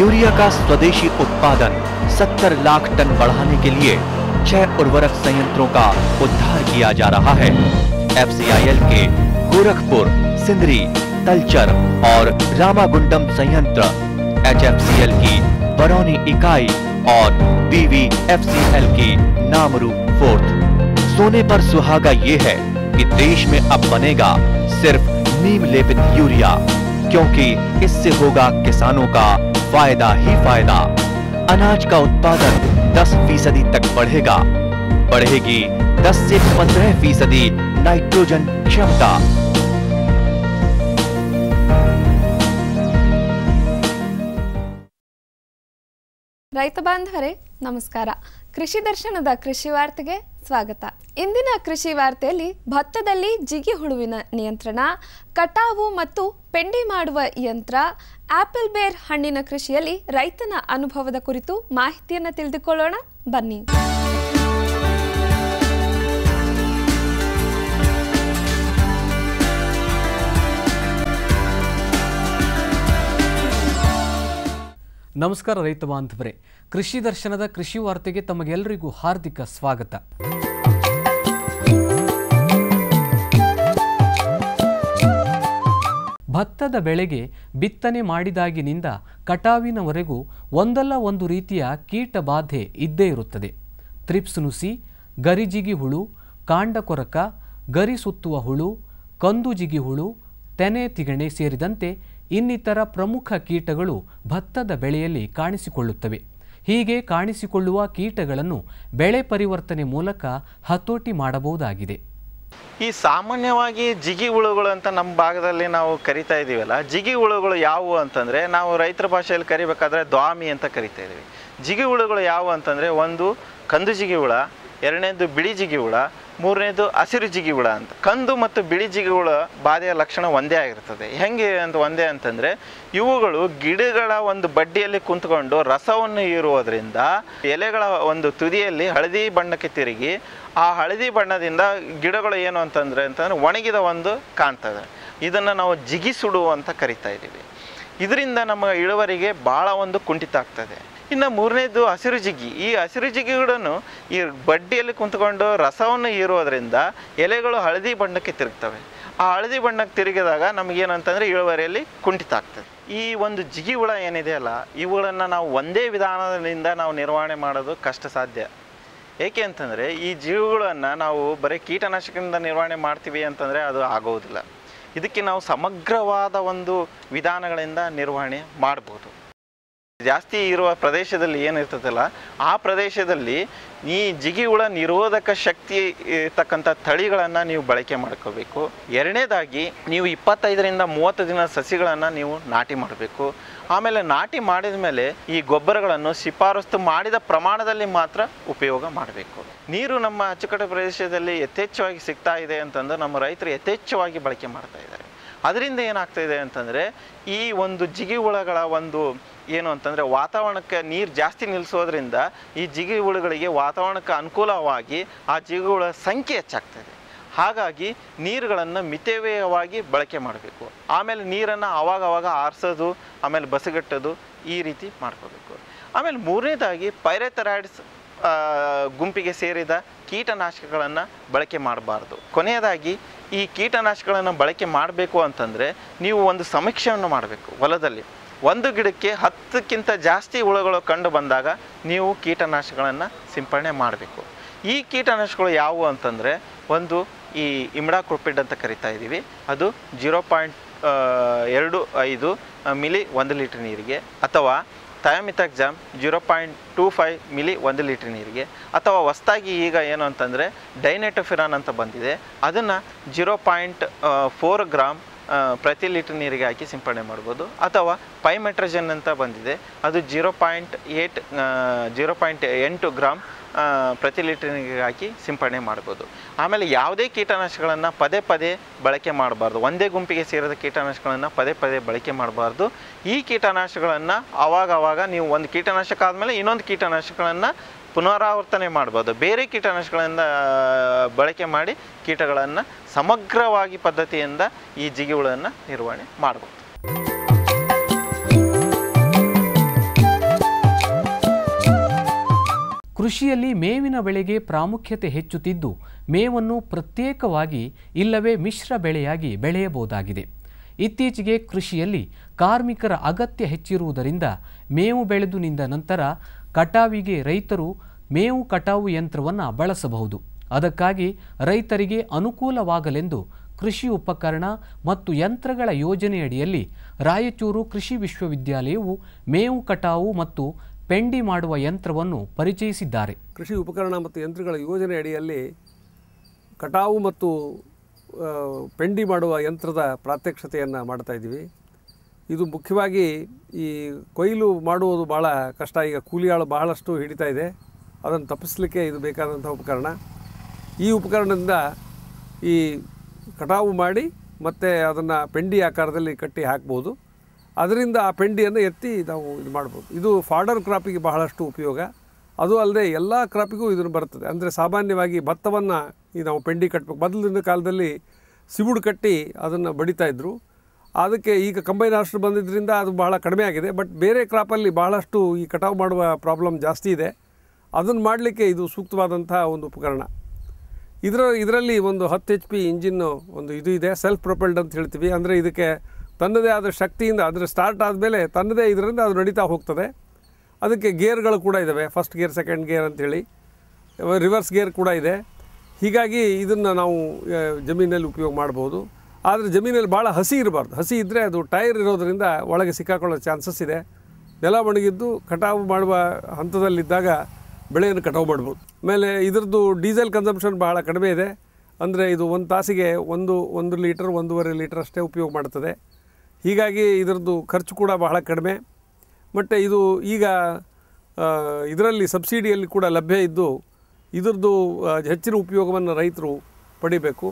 urea का स्वदेशी उत्पादन 70 लाख टन बढ़ाने के लिए छह उर्वरक संयंत्रों का उद्धार किया जा रहा है एफसीआईएल के गोरखपुर सिंदरी तलचर और रामागुंडम संयंत्र एचएफसीएल की बरौनी इकाई और बीवीएफसीएल की नामरू फोर्थ सोने पर सुहागा ये है कि देश में अब बनेगा सिर्फ नीम लेपित यूरिया क्योंकि इससे होगा किसानों का फायदा ही फायदा अनाज का उत्पादन 10 फीसदी तक बढ़ेगा बढ़ेगी 10 से 15 फीसदी नाइट्रोजन क्षमता ರೈತ ಬಾಂಧವರೇ ನಮಸ್ಕಾರ ಕೃಷಿ ದರ್ಶನದ ಕೃಷಿ ವಾರ್ತೆಗೆ ಸ್ವಾಗತ ಇಂದಿನ ಕೃಷಿ ವಾರ್ತೆಯಲ್ಲಿ ಭತ್ತದಲ್ಲಿ ಜಿಗಿ ಹುಳುವಿನ ನಿಯಂತ್ರಣ ಕಟಾವು ಮತ್ತು ಪೆಂಡಿ ಮಾಡುವ ಯಂತ್ರ ಆಪಲ್ ಬೇರ್ ಹಣ್ಣಿನ ಕೃಷಿಯಲ್ಲಿ ರೈತನ ಅನುಭವದ ಕುರಿತು ಮಾಹಿತಿಯನ್ನು ತಿಳಿದುಕೊಳ್ಳೋಣ ಬನ್ನಿ ನಮಸ್ಕಾರ ರೈತ ಬಾಂಧವರೇ ಕೃಷಿ ದರ್ಶನದ ಕೃಷಿ ವಾರ್ತೆಗೆ ತಮಗೆಲ್ಲರಿಗೂ ಹಾರ್ದಿಕ ಸ್ವಾಗತ ಭತ್ತದ ಬೆಳೆಗೆ ಬಿತ್ತನೆ ಮಾಡಿದಾಗಿನಿಂದ ಕಟಾವಿನವರೆಗೂ ಒಂದಲ್ಲ ಒಂದು ರೀತಿಯ ಕೀಟ ಬಾಧೆ ಇದ್ದೇ ಇರುತ್ತದೆ ತ್ರಿಪ್ಸ್ ನುಸಿ ಗರಿಜಿಗಿ ಹುಳು ಕಾಂಡ ಕೊರಕ ಗರಿ ಸುತ್ತುವ ಹುಳು ಕಂದು ಜಿಗಿ ಹುಳು ತೆನೆ ತಿಗಣೆ ಸೇರಿದಂತೆ ಇನ್ನಿತರ ಪ್ರಮುಖ ಕೀಟಗಳು ಭತ್ತದ ಬೆಳೆಯಲ್ಲಿ ಕಾಣಿಸಿಕೊಳ್ಳುತ್ತವೆ ಹೀಗೆ ಕಾಣಿಸಿಕೊಳ್ಳುವ ಕೀಟಗಳನ್ನು ಬೆಳೆ ಪರಿವರ್ತನೆ ಮೂಲಕ ಹತೋಟಿ ಮಾಡಬಹುದಾಗಿದೆ ಈ ಸಾಮಾನ್ಯವಾಗಿ ಜಿಗಿ ಹುಳುಗಳು ಅಂತ ನಮ್ಮ ಭಾಗದಲ್ಲಿ ನಾವು ಕರಿತಾ ಇದ್ದೀವಲ್ಲ ಜಿಗಿ ಹುಳುಗಳು ಯಾವುವು ಅಂತಂದರೆ ನಾವು ರೈತರ ಭಾಷೆಯಲ್ಲಿ ಕರಿಬೇಕಾದ್ರೆ ದ್ವಾಮಿ ಅಂತ ಕರಿತಾ ಇದ್ದೀವಿ ಜಿಗಿ ಹುಳುಗಳು ಯಾವುವು ಅಂತಂದರೆ ಒಂದು ಕಂದು ಜಿಗಿ ಹುಳ ಎರಡನೇದು ಬಿಳಿ ಜಿಗಿ ಹುಳ ಮೂರನೇದು ಹಸಿರು ಜಿಗಿ ಹುಳ ಅಂತ ಕಂದು ಮತ್ತು ಬಿಳಿ ಜಿಗಿ ಹುಳ ಬಾಧೆಯ ಲಕ್ಷಣ ಒಂದೇ ಆಗಿರ್ತದೆ ಹೆಂಗೆ ಅಂತ ಒಂದೇ ಅಂತಂದರೆ ಇವುಗಳು ಗಿಡಗಳ ಒಂದು ಬಡ್ಡಿಯಲ್ಲಿ ಕುಂತ್ಕೊಂಡು ರಸವನ್ನು ಹೀರುವುದರಿಂದ ಎಲೆಗಳ ಒಂದು ತುದಿಯಲ್ಲಿ ಹಳದಿ ಬಣ್ಣಕ್ಕೆ ತಿರುಗಿ ಆ ಹಳದಿ ಬಣ್ಣದಿಂದ ಗಿಡಗಳು ಏನು ಅಂತಂದರೆ ಅಂತಂದರೆ ಒಣಗಿದ ಒಂದು ಕಾಣ್ತದೆ ಇದನ್ನು ನಾವು ಜಿಗಿ ಸುಡು ಅಂತ ಕರಿತಾ ಇದ್ದೀವಿ ಇದರಿಂದ ನಮ್ಮ ಇಳುವರಿಗೆ ಭಾಳ ಒಂದು ಕುಂಠಿತ ಆಗ್ತದೆ ಇನ್ನು ಮೂರನೇದು ಹಸಿರು ಜಿಗಿ ಈ ಹಸಿರು ಜಿಗಿಗಳನ್ನು ಈ ಬಡ್ಡಿಯಲ್ಲಿ ಕುಂತ್ಕೊಂಡು ರಸವನ್ನು ಹೀರೋದ್ರಿಂದ ಎಲೆಗಳು ಹಳದಿ ಬಣ್ಣಕ್ಕೆ ತಿರುಗ್ತವೆ ಆ ಹಳದಿ ಬಣ್ಣಕ್ಕೆ ತಿರುಗಿದಾಗ ನಮಗೇನಂತಂದರೆ ಇಳುವರಿಯಲ್ಲಿ ಕುಂಠಿತ ಆಗ್ತದೆ ಈ ಒಂದು ಜಿಗಿ ಹುಳ ಏನಿದೆಯಲ್ಲ ಇವುಗಳನ್ನು ನಾವು ಒಂದೇ ವಿಧಾನದಿಂದ ನಾವು ನಿರ್ವಹಣೆ ಮಾಡೋದು ಕಷ್ಟ ಸಾಧ್ಯ ಏಕೆ ಅಂತಂದರೆ ಈ ಜೀವಿಗಳನ್ನು ನಾವು ಬರೀ ಕೀಟನಾಶಕದಿಂದ ನಿರ್ವಹಣೆ ಮಾಡ್ತೀವಿ ಅಂತಂದರೆ ಅದು ಆಗೋದಿಲ್ಲ ಇದಕ್ಕೆ ನಾವು ಸಮಗ್ರವಾದ ಒಂದು ವಿಧಾನಗಳಿಂದ ನಿರ್ವಹಣೆ ಮಾಡ್ಬೋದು ಜಾಸ್ತಿ ಇರುವ ಪ್ರದೇಶದಲ್ಲಿ ಏನಿರ್ತದಲ್ಲ ಆ ಪ್ರದೇಶದಲ್ಲಿ ಈ ಜಿಗಿ ಹುಳ ನಿರೋಧಕ ಶಕ್ತಿ ಇರ್ತಕ್ಕಂಥ ತಳಿಗಳನ್ನು ನೀವು ಬಳಕೆ ಮಾಡ್ಕೋಬೇಕು ಎರಡನೇದಾಗಿ ನೀವು ಇಪ್ಪತ್ತೈದರಿಂದ ಮೂವತ್ತು ದಿನ ಸಸಿಗಳನ್ನು ನೀವು ನಾಟಿ ಮಾಡಬೇಕು ಆಮೇಲೆ ನಾಟಿ ಮಾಡಿದ ಮೇಲೆ ಈ ಗೊಬ್ಬರಗಳನ್ನು ಶಿಫಾರಸ್ತು ಮಾಡಿದ ಪ್ರಮಾಣದಲ್ಲಿ ಮಾತ್ರ ಉಪಯೋಗ ಮಾಡಬೇಕು ನೀರು ನಮ್ಮ ಅಚ್ಚುಕಟ್ಟು ಪ್ರದೇಶದಲ್ಲಿ ಯಥೇಚ್ಛವಾಗಿ ಸಿಗ್ತಾ ಇದೆ ಅಂತಂದು ನಮ್ಮ ರೈತರು ಯಥೇಚ್ಛವಾಗಿ ಬಳಕೆ ಮಾಡ್ತಾ ಇದ್ದಾರೆ ಅದರಿಂದ ಏನಾಗ್ತಾ ಇದೆ ಅಂತಂದರೆ ಈ ಒಂದು ಜಿಗಿ ಹುಳಗಳ ಒಂದು ಏನು ಅಂತಂದರೆ ವಾತಾವರಣಕ್ಕೆ ನೀರು ಜಾಸ್ತಿ ನಿಲ್ಲಿಸೋದ್ರಿಂದ ಈ ಜಿಗಿ ಹುಳುಗಳಿಗೆ ವಾತಾವರಣಕ್ಕೆ ಅನುಕೂಲವಾಗಿ ಆ ಜಿಗಿ ಹುಳ ಸಂಖ್ಯೆ ಹೆಚ್ಚಾಗ್ತದೆ ಹಾಗಾಗಿ ನೀರುಗಳನ್ನು ಮಿತವ್ಯಯವಾಗಿ ಬಳಕೆ ಮಾಡಬೇಕು ಆಮೇಲೆ ನೀರನ್ನು ಅವಾಗವಾಗ ಆರಿಸೋದು ಆಮೇಲೆ ಬಸಗಟ್ಟೋದು ಈ ರೀತಿ ಮಾಡ್ಕೋಬೇಕು ಆಮೇಲೆ ಮೂರನೇದಾಗಿ ಪೈರೆಥೆರಾಯ್ಡ್ಸ್ ಗುಂಪಿಗೆ ಸೇರಿದ ಕೀಟನಾಶಕಗಳನ್ನು ಬಳಕೆ ಮಾಡಬಾರ್ದು ಕೊನೆಯದಾಗಿ ಈ ಕೀಟನಾಶಕಗಳನ್ನು ಬಳಕೆ ಮಾಡಬೇಕು ಅಂತಂದರೆ ನೀವು ಒಂದು ಸಮೀಕ್ಷೆಯನ್ನು ಮಾಡಬೇಕು ಹೊಲದಲ್ಲಿ ಒಂದು ಗಿಡಕ್ಕೆ ಹತ್ತಕ್ಕಿಂತ ಜಾಸ್ತಿ ಹುಳುಗಳು ಕಂಡು ಬಂದಾಗ ನೀವು ಕೀಟನಾಶಕಗಳನ್ನು ಸಿಂಪಡಣೆ ಮಾಡಬೇಕು ಈ ಕೀಟನಾಶಕಗಳು ಯಾವುವು ಅಂತಂದರೆ ಒಂದು ಈ ಇಮ್ಡಾಕ್ರೋಪಿಡ್ ಅಂತ ಕರಿತಾ ಇದ್ದೀವಿ ಅದು ಜೀರೋ ಪಾಯಿಂಟ್ ಎರಡು ಐದು ಮಿಲಿ ಒಂದು ಲೀಟ್ರ್ ನೀರಿಗೆ ಅಥವಾ thiamethoxam zero point two five ml ಒಂದು ಲೀಟ್ರ್ ನೀರಿಗೆ ಅಥವಾ ಹೊಸ್ದಾಗಿ ಈಗ ಏನು ಅಂತಂದರೆ ಡೈನೆಟೋಫಿರಾನ್ ಅಂತ ಬಂದಿದೆ ಅದನ್ನು ಜೀರೋ ಪಾಯಿಂಟ್ ಫೋರ್ ಗ್ರಾಮ್ ಆ, ಪ್ರತಿ ಲೀಟರ್ ನೀರಿಗೆ ಹಾಕಿ ಸಿಂಪಡಣೆ ಮಾಡ್ಬೋದು ಅಥವಾ ಪೈಮೆಟ್ರಜನ್ ಅಂತ ಬಂದಿದೆ ಅದು zero point eight zero point ಎಂಟು ಗ್ರಾಮ್ ಆ, ಪ್ರತಿ ಲೀಟರ್ ನೀರಿಗೆ ಹಾಕಿ ಸಿಂಪಡಣೆ ಮಾಡ್ಬೋದು ಆಮೇಲೆ ಯಾವುದೇ ಕೀಟನಾಶಕಗಳನ್ನು ಪದೇ ಪದೇ ಬಳಕೆ ಮಾಡಬಾರ್ದು ಒಂದೇ ಗುಂಪಿಗೆ ಸೇರಿದ ಕೀಟನಾಶಕಗಳನ್ನು ಪದೇ ಪದೇ ಬಳಕೆ ಮಾಡಬಾರ್ದು ಈ ಕೀಟನಾಶಕಗಳನ್ನು ಅವಾಗ ಅವಾಗ ನೀವು ಒಂದು ಕೀಟನಾಶಕ ಆದಮೇಲೆ ಇನ್ನೊಂದು ಕೀಟನಾಶಕಗಳನ್ನು ಪುನರಾವರ್ತನೆ ಮಾಡ್ಬೋದು ಬೇರೆ ಕೀಟನಾಶಕಗಳಿಂದ ಆ, ಬಳಕೆ ಮಾಡಿ ಕೀಟಗಳನ್ನು ಸಮಗ್ರವಾಗಿ ಪದ್ಧತಿಯಿಂದ ಈ ಜಿಗಿಹುಳನ್ನು ನಿರ್ವಹಣೆ ಮಾಡ್ಬೋದು ಕೃಷಿಯಲ್ಲಿ ಮೇವಿನ ಬೆಳೆಗೆ ಪ್ರಾಮುಖ್ಯತೆ ಹೆಚ್ಚುತ್ತಿದ್ದು ಮೇವನ್ನು ಪ್ರತ್ಯೇಕವಾಗಿ ಇಲ್ಲವೇ ಮಿಶ್ರ ಬೆಳೆಯಾಗಿ ಬೆಳೆಯಬಹುದಾಗಿದೆ ಇತ್ತೀಚೆಗೆ ಕೃಷಿಯಲ್ಲಿ ಕಾರ್ಮಿಕರ ಅಗತ್ಯ ಹೆಚ್ಚಿರುವುದರಿಂದ ಮೇವು ಬೆಳೆದು ನಿಂದ ನಂತರ ಕಟಾವಿಗೆ ರೈತರು ಮೇವು ಕಟಾವು ಯಂತ್ರವನ್ನು ಬಳಸಬಹುದು ಅದಕ್ಕಾಗಿ ರೈತರಿಗೆ ಅನುಕೂಲವಾಗಲೆಂದು ಕೃಷಿ ಉಪಕರಣ ಮತ್ತು ಯಂತ್ರಗಳ ಯೋಜನೆಯಡಿಯಲ್ಲಿ ರಾಯಚೂರು ಕೃಷಿ ವಿಶ್ವವಿದ್ಯಾಲಯವು ಮೇವು ಕಟಾವು ಮತ್ತು ಪೆಂಡಿ ಮಾಡುವ ಯಂತ್ರವನ್ನು ಪರಿಚಯಿಸಿದ್ದಾರೆ ಕೃಷಿ ಉಪಕರಣ ಮತ್ತು ಯಂತ್ರಗಳ ಯೋಜನೆ ಅಡಿಯಲ್ಲಿ ಕಟಾವು ಮತ್ತು ಆ, ಪೆಂಡಿ ಮಾಡುವ ಯಂತ್ರದ ಪ್ರಾತ್ಯಕ್ಷತೆಯನ್ನು ಮಾಡ್ತಾ ಇದ್ದೀವಿ ಇದು ಮುಖ್ಯವಾಗಿ ಈ ಕೊಯ್ಲು ಮಾಡುವುದು ಭಾಳ ಕಷ್ಟ ಈಗ ಕೂಲಿ ಆಳು ಬಹಳಷ್ಟು ಹಿಡಿತಾ ಇದೆ ಅದನ್ನು ತಪ್ಪಿಸಲಿಕ್ಕೆ ಇದು ಬೇಕಾದಂಥ ಉಪಕರಣ ಈ ಉಪಕರಣದಿಂದ ಈ ಕಟಾವು ಮಾಡಿ ಮತ್ತು ಅದನ್ನು ಪೆಂಡಿ ಆಕಾರದಲ್ಲಿ ಕಟ್ಟಿ ಹಾಕ್ಬೋದು ಅದರಿಂದ ಆ ಪೆಂಡಿಯನ್ನು ಎತ್ತಿ ನಾವು ಇದು ಮಾಡ್ಬೋದು ಇದು ಫಾಡರ್ ಕ್ರಾಪಿಗೆ ಬಹಳಷ್ಟು ಉಪಯೋಗ ಅದು ಅಲ್ಲದೆ ಎಲ್ಲ ಕ್ರಾಪಿಗೂ ಇದನ್ನು ಬರ್ತದೆ ಅಂದರೆ ಸಾಮಾನ್ಯವಾಗಿ ಭತ್ತವನ್ನು ಈ ನಾವು ಪೆಂಡಿ ಕಟ್ಟಬೇಕು ಮೊದಲಿನ ಕಾಲದಲ್ಲಿ ಸಿವುಡು ಕಟ್ಟಿ ಅದನ್ನು ಬಡಿತಾ ಇದ್ದರು ಅದಕ್ಕೆ ಈಗ ಕಂಬೈನ್ ಹಾರ್ಸ್ಟರ್ ಬಂದಿದ್ದರಿಂದ ಅದು ಬಹಳ ಕಡಿಮೆ ಆಗಿದೆ ಬಟ್ ಬೇರೆ ಕ್ರಾಪಲ್ಲಿ ಬಹಳಷ್ಟು ಈ ಕಟಾವು ಮಾಡುವ ಪ್ರಾಬ್ಲಮ್ ಜಾಸ್ತಿ ಇದೆ ಅದನ್ನು ಮಾಡಲಿಕ್ಕೆ ಇದು ಸೂಕ್ತವಾದಂಥ ಒಂದು ಉಪಕರಣ ಇದರ ಇದರಲ್ಲಿ ಒಂದು ಹತ್ತು ಎಚ್ ಪಿ ಇಂಜಿನ್ನು ಒಂದು ಇದು ಇದೆ ಸೆಲ್ಫ್ ಪ್ರೊಪೆಲ್ಡ್ ಅಂತ ಹೇಳ್ತೀವಿ ಅಂದರೆ ಇದಕ್ಕೆ ತನ್ನದೇ ಆದ ಶಕ್ತಿಯಿಂದ ಅಂದರೆ ಸ್ಟಾರ್ಟ್ ಆದಮೇಲೆ ತನ್ನದೇ ಇದರಿಂದ ಅದು ನಡೀತಾ ಹೋಗ್ತದೆ ಅದಕ್ಕೆ ಗೇರ್ಗಳು ಕೂಡ ಇದ್ದಾವೆ ಫಸ್ಟ್ ಗೇರ್ ಸೆಕೆಂಡ್ ಗೇರ್ ಅಂತೇಳಿ ರಿವರ್ಸ್ ಗೇರ್ ಕೂಡ ಇದೆ ಹೀಗಾಗಿ ಇದನ್ನು ನಾವು ಆ, ಜಮೀನಲ್ಲಿ ಉಪಯೋಗ ಮಾಡ್ಬೋದು ಆದರೆ ಜಮೀನಲ್ಲಿ ಭಾಳ ಹಸಿ ಇರಬಾರ್ದು ಹಸಿ ಇದ್ದರೆ ಅದು ಟೈರ್ ಇರೋದರಿಂದ ಒಳಗೆ ಸಿಕ್ಕಾಕೊಳ್ಳೋ ಚಾನ್ಸಸ್ ಇದೆ ನೆಲ ಒಣಗಿದ್ದು ಕಟಾವು ಮಾಡುವ ಹಂತದಲ್ಲಿದ್ದಾಗ ಬೆಳೆಯನ್ನು ಕಟಾವು ಮಾಡ್ಬೋದು ಆಮೇಲೆ ಇದ್ರದ್ದು ಡೀಸೆಲ್ ಕನ್ಸಂಪ್ಷನ್ ಬಹಳ ಕಡಿಮೆ ಇದೆ ಅಂದರೆ ಇದು ಒಂದು ತಾಸಿಗೆ ಒಂದು ಒಂದು ಲೀಟರ್ ಒಂದೂವರೆ ಲೀಟರ್ ಅಷ್ಟೇ ಉಪಯೋಗ ಮಾಡ್ತದೆ ಹೀಗಾಗಿ ಇದರದ್ದು ಖರ್ಚು ಕೂಡ ಬಹಳ ಕಡಿಮೆ ಮತ್ತು ಇದು ಈಗ ಇದರಲ್ಲಿ ಸಬ್ಸಿಡಿಯಲ್ಲಿ ಕೂಡ ಲಭ್ಯ ಇದ್ದು ಇದರದ್ದು ಆ, ಹೆಚ್ಚಿನ ಉಪಯೋಗವನ್ನು ರೈತರು ಪಡಿಬೇಕು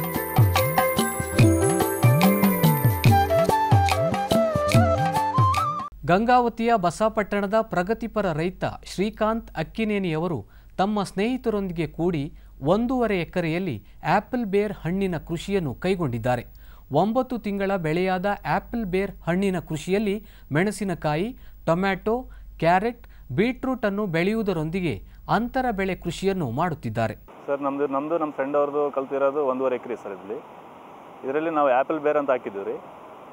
ಗಂಗಾವತಿಯ ಬಸಾಪಟ್ಟಣದ ಪ್ರಗತಿಪರ ರೈತ ಶ್ರೀಕಾಂತ್ ಅಕ್ಕಿನೇನಿಯವರು ತಮ್ಮ ಸ್ನೇಹಿತರೊಂದಿಗೆ ಕೂಡಿ ಒಂದೂವರೆ ಎಕರೆಯಲ್ಲಿ ಆಪಲ್ ಬೇರ್ ಹಣ್ಣಿನ ಕೃಷಿಯನ್ನು ಕೈಗೊಂಡಿದ್ದಾರೆ ಒಂಬತ್ತು ತಿಂಗಳ ಬೆಳೆಯಾದ ಆಪಲ್ ಬೇರ್ ಹಣ್ಣಿನ ಕೃಷಿಯಲ್ಲಿ ಮೆಣಸಿನಕಾಯಿ ಟೊಮ್ಯಾಟೊ ಕ್ಯಾರೆಟ್ ಬೀಟ್ರೂಟ್ ಅನ್ನು ಬೆಳೆಯುವುದರೊಂದಿಗೆ ಅಂತರ ಬೆಳೆ ಕೃಷಿಯನ್ನು ಮಾಡುತ್ತಿದ್ದಾರೆ ಸರ್ ನಮ್ಮದು ನಮ್ಮದು ನಮ್ಮ ಫ್ರೆಂಡ್ ಅವ್ರದ್ದು ಕಲ್ತಿರೋದು ಒಂದೂವರೆ ಎಕರೆ ಸರ್ ಇಲ್ಲಿ ಇದರಲ್ಲಿ ನಾವು ಆ್ಯಪಲ್ ಬೇರ್ ಅಂತ ಹಾಕಿದ್ದೀವಿ ರೀ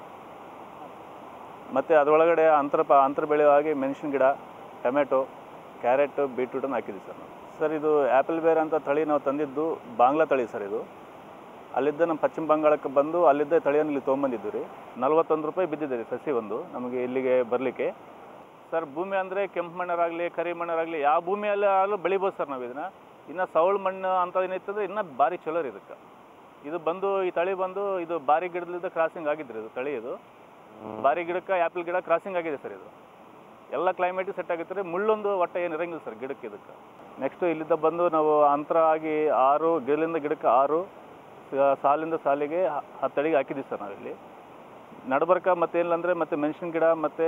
ಮತ್ತು ಅದರೊಳಗಡೆ ಅಂತರ ಪ ಅಂತರ ಬೆಳೆಯುವಾಗಿ ಮೆಣಸಿನ ಗಿಡ ಟೊಮೆಟೊ ಕ್ಯಾರೆಟ್ ಬೀಟ್ರೂಟನ್ನು ಹಾಕಿದ್ದೀವಿ ಸರ್ ನಾವು ಸರ್ ಇದು ಆ್ಯಪಲ್ ಬೇರ್ ಅಂತ ತಳಿ ನಾವು ತಂದಿದ್ದು ಬಾಂಗ್ಲಾ ತಳಿ ಸರ್ ಇದು ಅಲ್ಲಿದ್ದ ನಮ್ಮ ಪಶ್ಚಿಮ ಬಂಗಾಳಕ್ಕೆ ಬಂದು ಅಲ್ಲಿದ್ದ ತಳಿಯನ್ನು ಇಲ್ಲಿ ತೊಗೊಂಬಂದಿದ್ದು ರೀ ನಲ್ವತ್ತೊಂದು ರೂಪಾಯಿ ಬಿದ್ದಿದೆ ರೀ ಸಸಿ ಒಂದು ನಮಗೆ ಇಲ್ಲಿಗೆ ಬರಲಿಕ್ಕೆ ಸರ್ ಭೂಮಿ ಅಂದರೆ ಕೆಂಪು ಮಣ್ಣರಾಗಲಿ ಕರಿ ಮಣ್ಣರಾಗಲಿ ಯಾವ ಭೂಮಿಯಲ್ಲಿ ಆಗಲೂ ಬೆಳಿಬೋದು ಸರ್ ನಾವು ಇದನ್ನು ಇನ್ನು ಸೌಳು ಮಣ್ಣು ಅಂತ ಏನೈತಂದ್ರೆ ಇನ್ನೂ ಭಾರಿ ಚಲೋ ರೀ ಇದಕ್ಕೆ ಇದು ಬಂದು ಈ ತಳಿ ಬಂದು ಇದು ಬಾರಿ ಗಿಡದಿಂದ ಕ್ರಾಸಿಂಗ್ ಆಗಿದ್ರಿ ಇದು ತಳಿ ಇದು ಬಾರಿ ಗಿಡಕ್ಕೆ ಆ್ಯಪಲ್ ಗಿಡ ಕ್ರಾಸಿಂಗ್ ಆಗಿದೆ ಸರ್ ಇದು ಎಲ್ಲ ಕ್ಲೈಮೇಟಿಗೆ ಸೆಟ್ ಆಗುತ್ತೆ ರೀ ಮುಳ್ಳೊಂದು ಒಟ್ಟ ಏನು ಇರಂಗಿಲ್ಲ ಸರ್ ಗಿಡಕ್ಕೆ ಇದಕ್ಕೆ ನೆಕ್ಸ್ಟು ಇಲ್ಲಿಂದ ಬಂದು ನಾವು ಅಂತರ ಆಗಿ ಆರು ಗಿಡಲಿಂದ ಗಿಡಕ್ಕೆ ಆರು ಸ- ಸಾಲಿಂದ ಸಾಲಿಗೆ ಹ- ಹತ್ತು ಅಡಿಗೆ ಹಾಕಿದ್ದೀವಿ ಸರ್ ನಾವಿಲ್ಲಿ ನಡಬರ್ಕ ಮತ್ತೇನಿಲ್ಲ ಅಂದರೆ ಮತ್ತೆ ಮೆಣಸಿನ ಗಿಡ ಮತ್ತು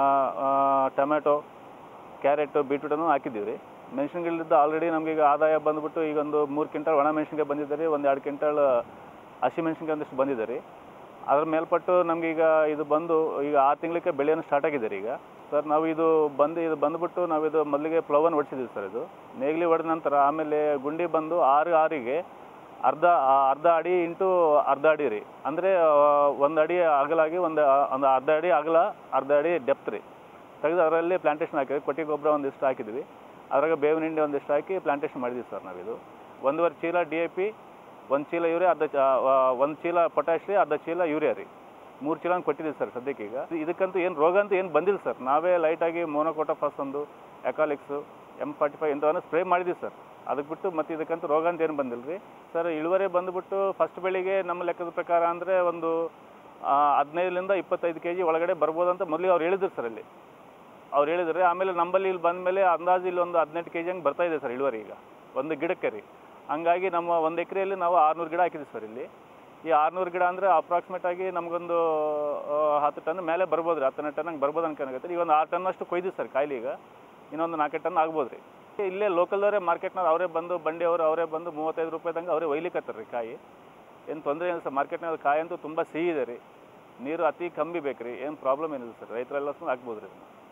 ಟೊಮ್ಯಾಟೊ ಕ್ಯಾರೆಟು ಬೀಟ್ರೂಟನ್ನು ಹಾಕಿದ್ದೀವಿ ರೀ ಮೆಣಸಿನ ಗಿಡದಿಂದ ಆಲ್ರೆಡಿ ನಮಗೆ ಈಗ ಆದಾಯ ಬಂದುಬಿಟ್ಟು ಈಗ ಒಂದು ಮೂರು ಕ್ವಿಂಟಲ್ ಒಣ ಮೆಣಸಿನ್ಕಾಯಿ ಬಂದಿದೆ ರೀ ಒಂದು ಎರಡು ಕ್ವಿಂಟಲ್ ಹಸಿ ಮೆಣಸಿನ್ಕಾಯಿ ಒಂದಿಷ್ಟು ಬಂದಿದೆ ರೀ ಅದ್ರ ಮೇಲ್ಪಟ್ಟು ನಮ್ಗೆ ಈಗ ಇದು ಬಂದು ಈಗ ಆರು ತಿಂಗಳಿಗೆ ಬೆಳೆಯನ್ನು ಸ್ಟಾರ್ಟ್ ಆಗಿದೆ ರೀ ಈಗ ಸರ್ ನಾವು ಇದು ಬಂದು ಇದು ಬಂದುಬಿಟ್ಟು ನಾವು ಇದು ಮೊದಲಿಗೆ ಪ್ಲವನ್ ಹೊಡಿಸಿದ್ದೀವಿ ಸರ್ ಇದು ನೇಗಿಲಿ ಹೊಡೆದ ನಂತರ ಆಮೇಲೆ ಗುಂಡಿ ಬಂದು ಆರು ಆರಿಗೆ ಅರ್ಧ ಆ ಅರ್ಧ ಅಡಿ ಇಂಟು ಅರ್ಧ ಅಡಿ ರೀ ಅಂದರೆ ಒಂದು ಅಡಿ ಅಗಲಾಗಿ ಒಂದು ಒಂದು ಅರ್ಧ ಅಡಿ ಅಗಲ ಅರ್ಧ ಅಡಿ ಡೆಪ್ತ್ ರೀ ತೆಗೆದು ಅದರಲ್ಲಿ ಪ್ಲಾಂಟೇಶನ್ ಹಾಕಿದ್ವಿ ಕೊಟ್ಟಿಗೆ ಗೊಬ್ಬರ ಒಂದಿಷ್ಟು ಹಾಕಿದ್ವಿ ಅದ್ರಾಗ ಬೇವಿನ ಹಿಂಡಿ ಒಂದಿಷ್ಟು ಹಾಕಿ ಪ್ಲಾಂಟೇಶನ್ ಮಾಡಿದ್ವಿ ಸರ್ ನಾವಿದು ಒಂದೂವರೆ ಚೀಲ ಡಿ ಎ ಪಿ ಒಂದು ಚೀಲ ಯೂರಿಯಾ ಅರ್ಧ ಒಂದು ಚೀಲ ಪೊಟ್ಯಾಶ್ ರೀ ಅರ್ಧ ಚೀಲ ಯೂರಿಯಾ ರೀ ಮೂರು ಚೀಲ ಕೊಟ್ಟಿದ್ದೀವಿ ಸರ್ ಸದ್ಯಕ್ಕೆ ಈಗ ಇದಕ್ಕಂತೂ ಏನು ರೋಗ ಅಂತೂ ಏನು ಬಂದಿಲ್ಲ ಸರ್ ನಾವೇ ಲೈಟಾಗಿ ಮೋನೋಕೋಟೋಫಾಸ್ ಒಂದು ಎಕಾಲಿಕ್ಸು ಎಮ್ ಫಾರ್ಟಿ ಫೈವ್ ಇಂಥವನ್ನ ಸ್ಪ್ರೇ ಮಾಡಿದ್ದೀವಿ ಸರ್ ಅದಕ್ಕೆ ಬಿಟ್ಟು ಮತ್ತು ಇದಕ್ಕಂತೂ ರೋಗ ಅಂತ ಏನು ಬಂದಿಲ್ಲ ರೀ ಸರ್ ಇಳುವರಿ ಬಂದುಬಿಟ್ಟು ಫಸ್ಟ್ ಬೆಳಿಗ್ಗೆ ನಮ್ಮ ಲೆಕ್ಕದ ಪ್ರಕಾರ ಅಂದರೆ ಒಂದು ಆ, ಹದಿನೈದರಿಂದ ಇಪ್ಪತ್ತೈದು ಕೆ ಜಿ ಒಳಗಡೆ ಬರ್ಬೋದು ಅಂತ ಮೊದಲಿಗೆ ಅವ್ರು ಹೇಳಿದ್ರು ಸರ್ ಅಲ್ಲಿ ಅವ್ರು ಹೇಳಿದ್ರೆ ಆಮೇಲೆ ನಂಬಲ್ಲಿ ಇಲ್ಲಿ ಬಂದ ಮೇಲೆ ಅಂದಾಜು ಇಲ್ಲಿ ಒಂದು ಹದಿನೆಂಟು ಕೆ ಜಿ ಹಂಗೆ ಬರ್ತಾ ಇದೆ ಸರ್ ಇಳುವರಿ ಈಗ ಒಂದು ಗಿಡಕ್ಕೆ ರೀ ಹಂಗಾಗಿ ನಮ್ಮ ಒಂದು ಎಕರೆಯಲ್ಲಿ ನಾವು ಆರುನೂರು ಗಿಡ ಹಾಕಿದ್ವಿ ಸರ್ ಇಲ್ಲಿ ಈ ಆರುನೂರು ಗಿಡ ಅಂದರೆ ಅಪ್ರಾಕ್ಸಿಮೇಟ್ ಆಗಿ ನಮಗೊಂದು ಆ, ಹತ್ತು ಟನ್ ಮೇಲೆ ಬರ್ಬೋದು ರೀ ಹತ್ತನೇ ಟನ್ ಹಂಗೆ ಬರ್ಬೋದು ಅನ್ಕೊಳಕತ್ತೆ ಈಗ ಒಂದು ಆರು ಟನ್ ಅಷ್ಟು ಕೊಯ್ದು ಸರ್ ಕಾಯಿಲೆ ಈಗ ಇನ್ನೊಂದು ನಾಲ್ಕು ಟನ್ ಆಗ್ಬೋದು ರೀ ಇಲ್ಲೇ ಲೋಕಲ್ದವರೇ ಮಾರ್ಕೆಟ್ನವ್ರು ಅವರೇ ಬಂದು ಬಂಡಿಯವರು ಅವರೇ ಬಂದು ಮೂವತ್ತೈದು ರೂಪಾಯಿದಂಗೆ ಅವರೇ ಒಯ್ಲಿಕತ್ತಾರೆ ರೀ ಕಾಯಿ ಏನು ತೊಂದರೆ ಏನಿಲ್ಲ ಸರ್ ಮಾರ್ಕೆಟ್ನಾಗ ಕಾಯಿ ಅಂತೂ ತುಂಬ ಸಿಹಿ ಇದೆ ರೀ ನೀರು ಅತಿ ಕಮ್ಮಿ ಬೇಕು ರೀ ಏನು ಪ್ರಾಬ್ಲಮ್ ಏನಿಲ್ಲ ಸರ್ ರೈತರೆಲ್ಲ ಸುಮ್ಮನೆ ಹಾಕ್ಬೋದು ರೀ